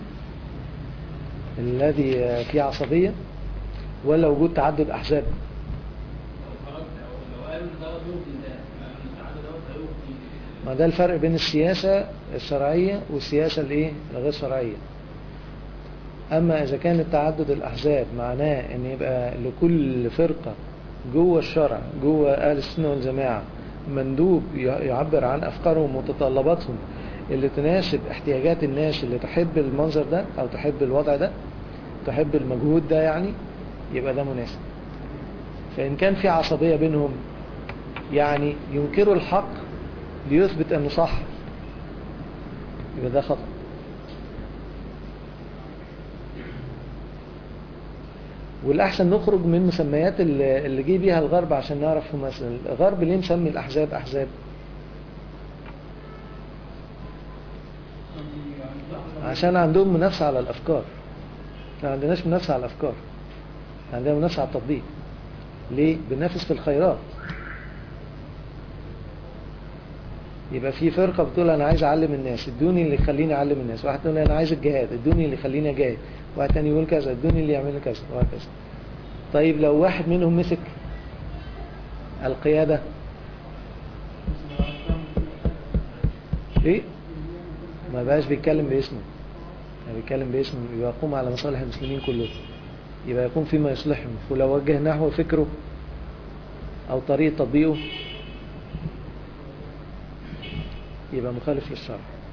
الذي فيه عصبية ولا وجود تعدد أحزاب لو خرجت او لو قالوا ان ده يرضي ده ان التعدد دوت هيرضي ما ده الفرق بين السياسة الشرعية والسياسة الايه الغير شرعية اما اذا كان التعدد الاحزاب معناه ان يبقى لكل فرقة جوه الشرع جوه اهل السنة والجماعة مندوب ي- يعبر عن افكارهم ومتطلباتهم اللي تناسب احتياجات الناس اللي تحب المنظر ده او تحب الوضع ده تحب المجهود ده يعني يبقى ده مناسب فإن كان في عصبية بينهم يعني ينكروا الحق ليثبت أنه صح يبقى ده خطأ والأحسن نخرج من مسميات اللي اللي جه بيها الغرب عشان نعرف هم مثلا الغرب ليه مسمي الأحزاب أحزاب عشان عندهم منافسة على الأفكار ما عندناش منافسة على الأفكار عندنا منافسة على التطبيق ليه؟ بننافس في الخيرات يبقى في فرقة بتقول أنا عايز أعلم الناس ادوني اللي يخليني أعلم الناس واحد تقول أنا عايز الجهاد ادوني اللي يخليني أجاهد واحد تاني يقول كذا ادوني اللي يعمل كذا وهكذا طيب لو واحد منهم مسك القيادة ايه ما بقاش بيتكلم باسمه يعني بيتكلم باسمه يبقى يقوم على مصالح المسلمين كلهم يبقى يقوم فيما يصلحهم ولو وجه نحو فكره او طريقة تطبيقه يبقى مخالف للشرع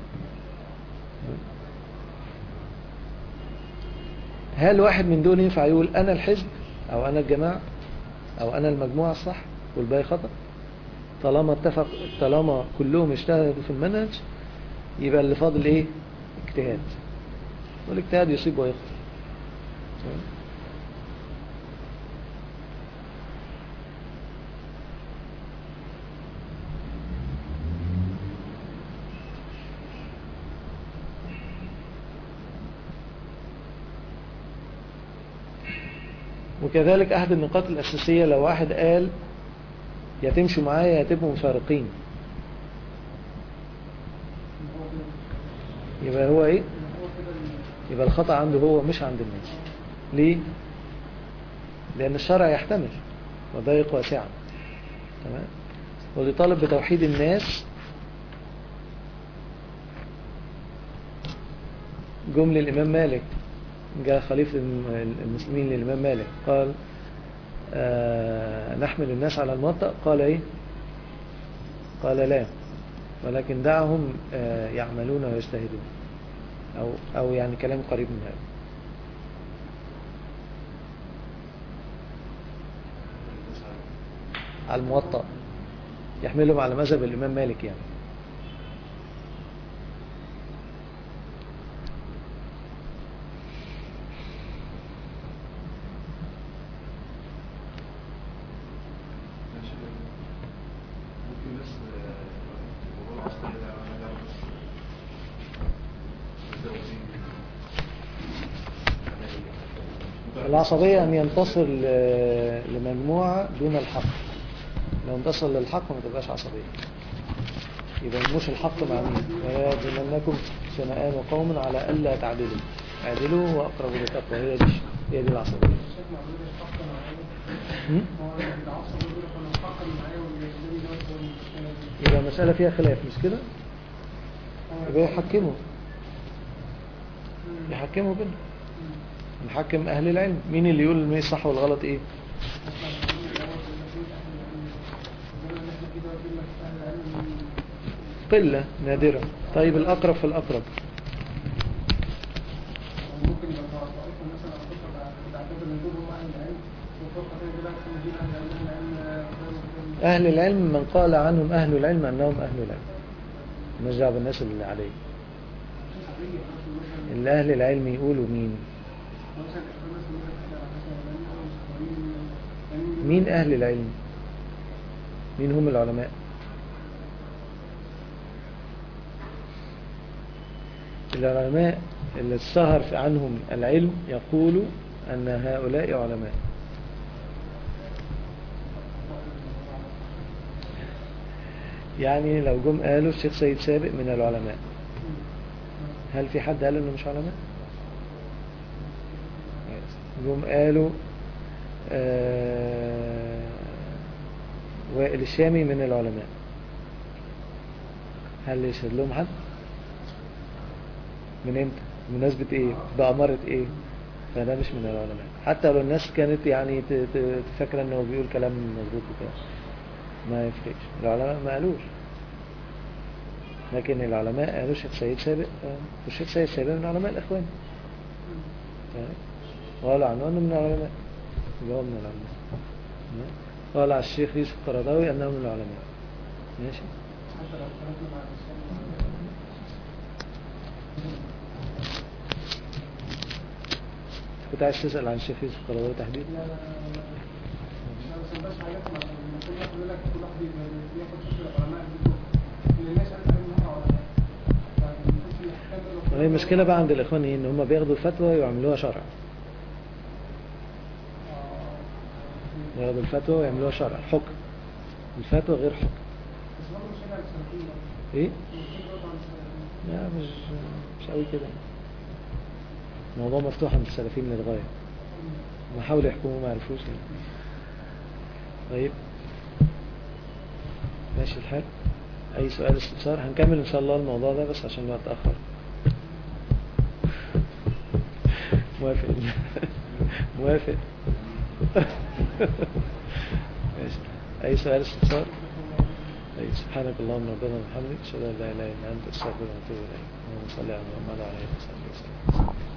هل واحد من دول ينفع يقول انا الحزب او انا الجماعة او انا المجموعة الصح والباقي خطأ طالما اتفق طالما كلهم اجتهدوا في المنهج يبقى اللي فاضل ايه اجتهاد والاجتهاد يصيب ويخطئ وكذلك أحد النقاط الأساسية لو واحد قال يا تمشوا معايا يا تبقوا مفارقين يبقى هو ايه يبقى الخطأ عنده هو مش عند الناس ليه لأن الشرع يحتمل وضيق واسعا تمام واللي طالب بتوحيد الناس جم للإمام مالك جاء خليفة المسلمين للإمام مالك قال آه نحمل الناس على الموطأ قال ايه قال لا ولكن دعهم آه يعملون ويجتهدون أو, أو يعني كلام قريب من هذا على الموطأ يحملهم على مذهب الإمام مالك يعني ممكن بس الموضوع العصبية ده أنا ده بس العصبية أن ينتصر ل- لمجموعة دون الحق لو انتصر للحق ما تبقاش عصبية يبقى مش الحق مع مين ويجمنكم شنآن قوم على ألا تعدلوا اعدلوا وأقرب للتقوى هي دي هي دي العصبية الشيخ معمول الحق معايا هم؟ هو العصر بيقول لك انا الحق اللي معايا واللي يخليني دوت هو المشكله دي يبقى المسألة فيها خلاف مش كده يبقى يحكموا يحكموا بينهم نحكم أهل العلم مين اللي يقول المية الصح والغلط إيه قلة نادرة طيب الأقرب في الأقرب ممكن يبقى طائفه مثلا أهل العلم من قال عنهم أهل العلم أنهم أهل العلم مش دعوة بالناس اللي عليه اللي أهل العلم يقولوا مين مين أهل العلم مين هم العلماء العلماء اللي اشتهر في عنهم العلم يقول أن هؤلاء علماء يعني لو جم قالوا الشيخ سيد سابق من العلماء هل في حد قال انه مش علماء جم قالوا آه وائل الشامي من العلماء هل يشهد لهم حد من امتى بمناسبة ايه بأمارة ايه فده مش من العلماء حتى لو الناس كانت يعني ت- ت- تفكر انه بيقول كلام مظبوط وكده ما يفرقش العلماء ما قالوش لكن العلماء قالوا الشيخ سيد سابق آه، والشيخ سيد سابق من علماء الإخوان آه، قالوا عنه أنه من العلماء يبقى هو من العلماء تمام؟ قال على الشيخ يوسف القرضاوي أنه من العلماء ماشي حتى لو اختلفنا مع الإسلام كنت عايز تسأل عن الشيخ يوسف القرضاوي تحديدا لا لا لا لا لا بس بس حاجات مثلا لما كل واحد يقول لك كل واحد بياخد فكرة العلماء بتوعه اللي الناس عارفة ان هم علماء فبنخش الاحكام ده وهي المشكلة بقى عند الإخوان إيه؟ إن هم بياخدوا الفتوى ويعملوها شرع ياخدوا الفتوى ويعملوها شرع حكم الفتوى غير حكم بس برضه مش شبه السلفيين إيه؟ مش برضه عن السلفيين لا مش مش قوي كده الموضوع مفتوح عند السلفيين للغاية ما حاولوا يحكموا ما عرفوش يعني. طيب ماشي الحال أي سؤال استفسار هنكمل إن شاء الله الموضوع ده بس عشان الوقت أخر موافق موافق ماشي أي سؤال استفسار طيب سبحانك اللهم ربنا وبحمدك أشهد أن لا إله إلا أنت أستغفرك وأتوب إليك اللهم صل على محمد وعلى آله وصحبه وسلم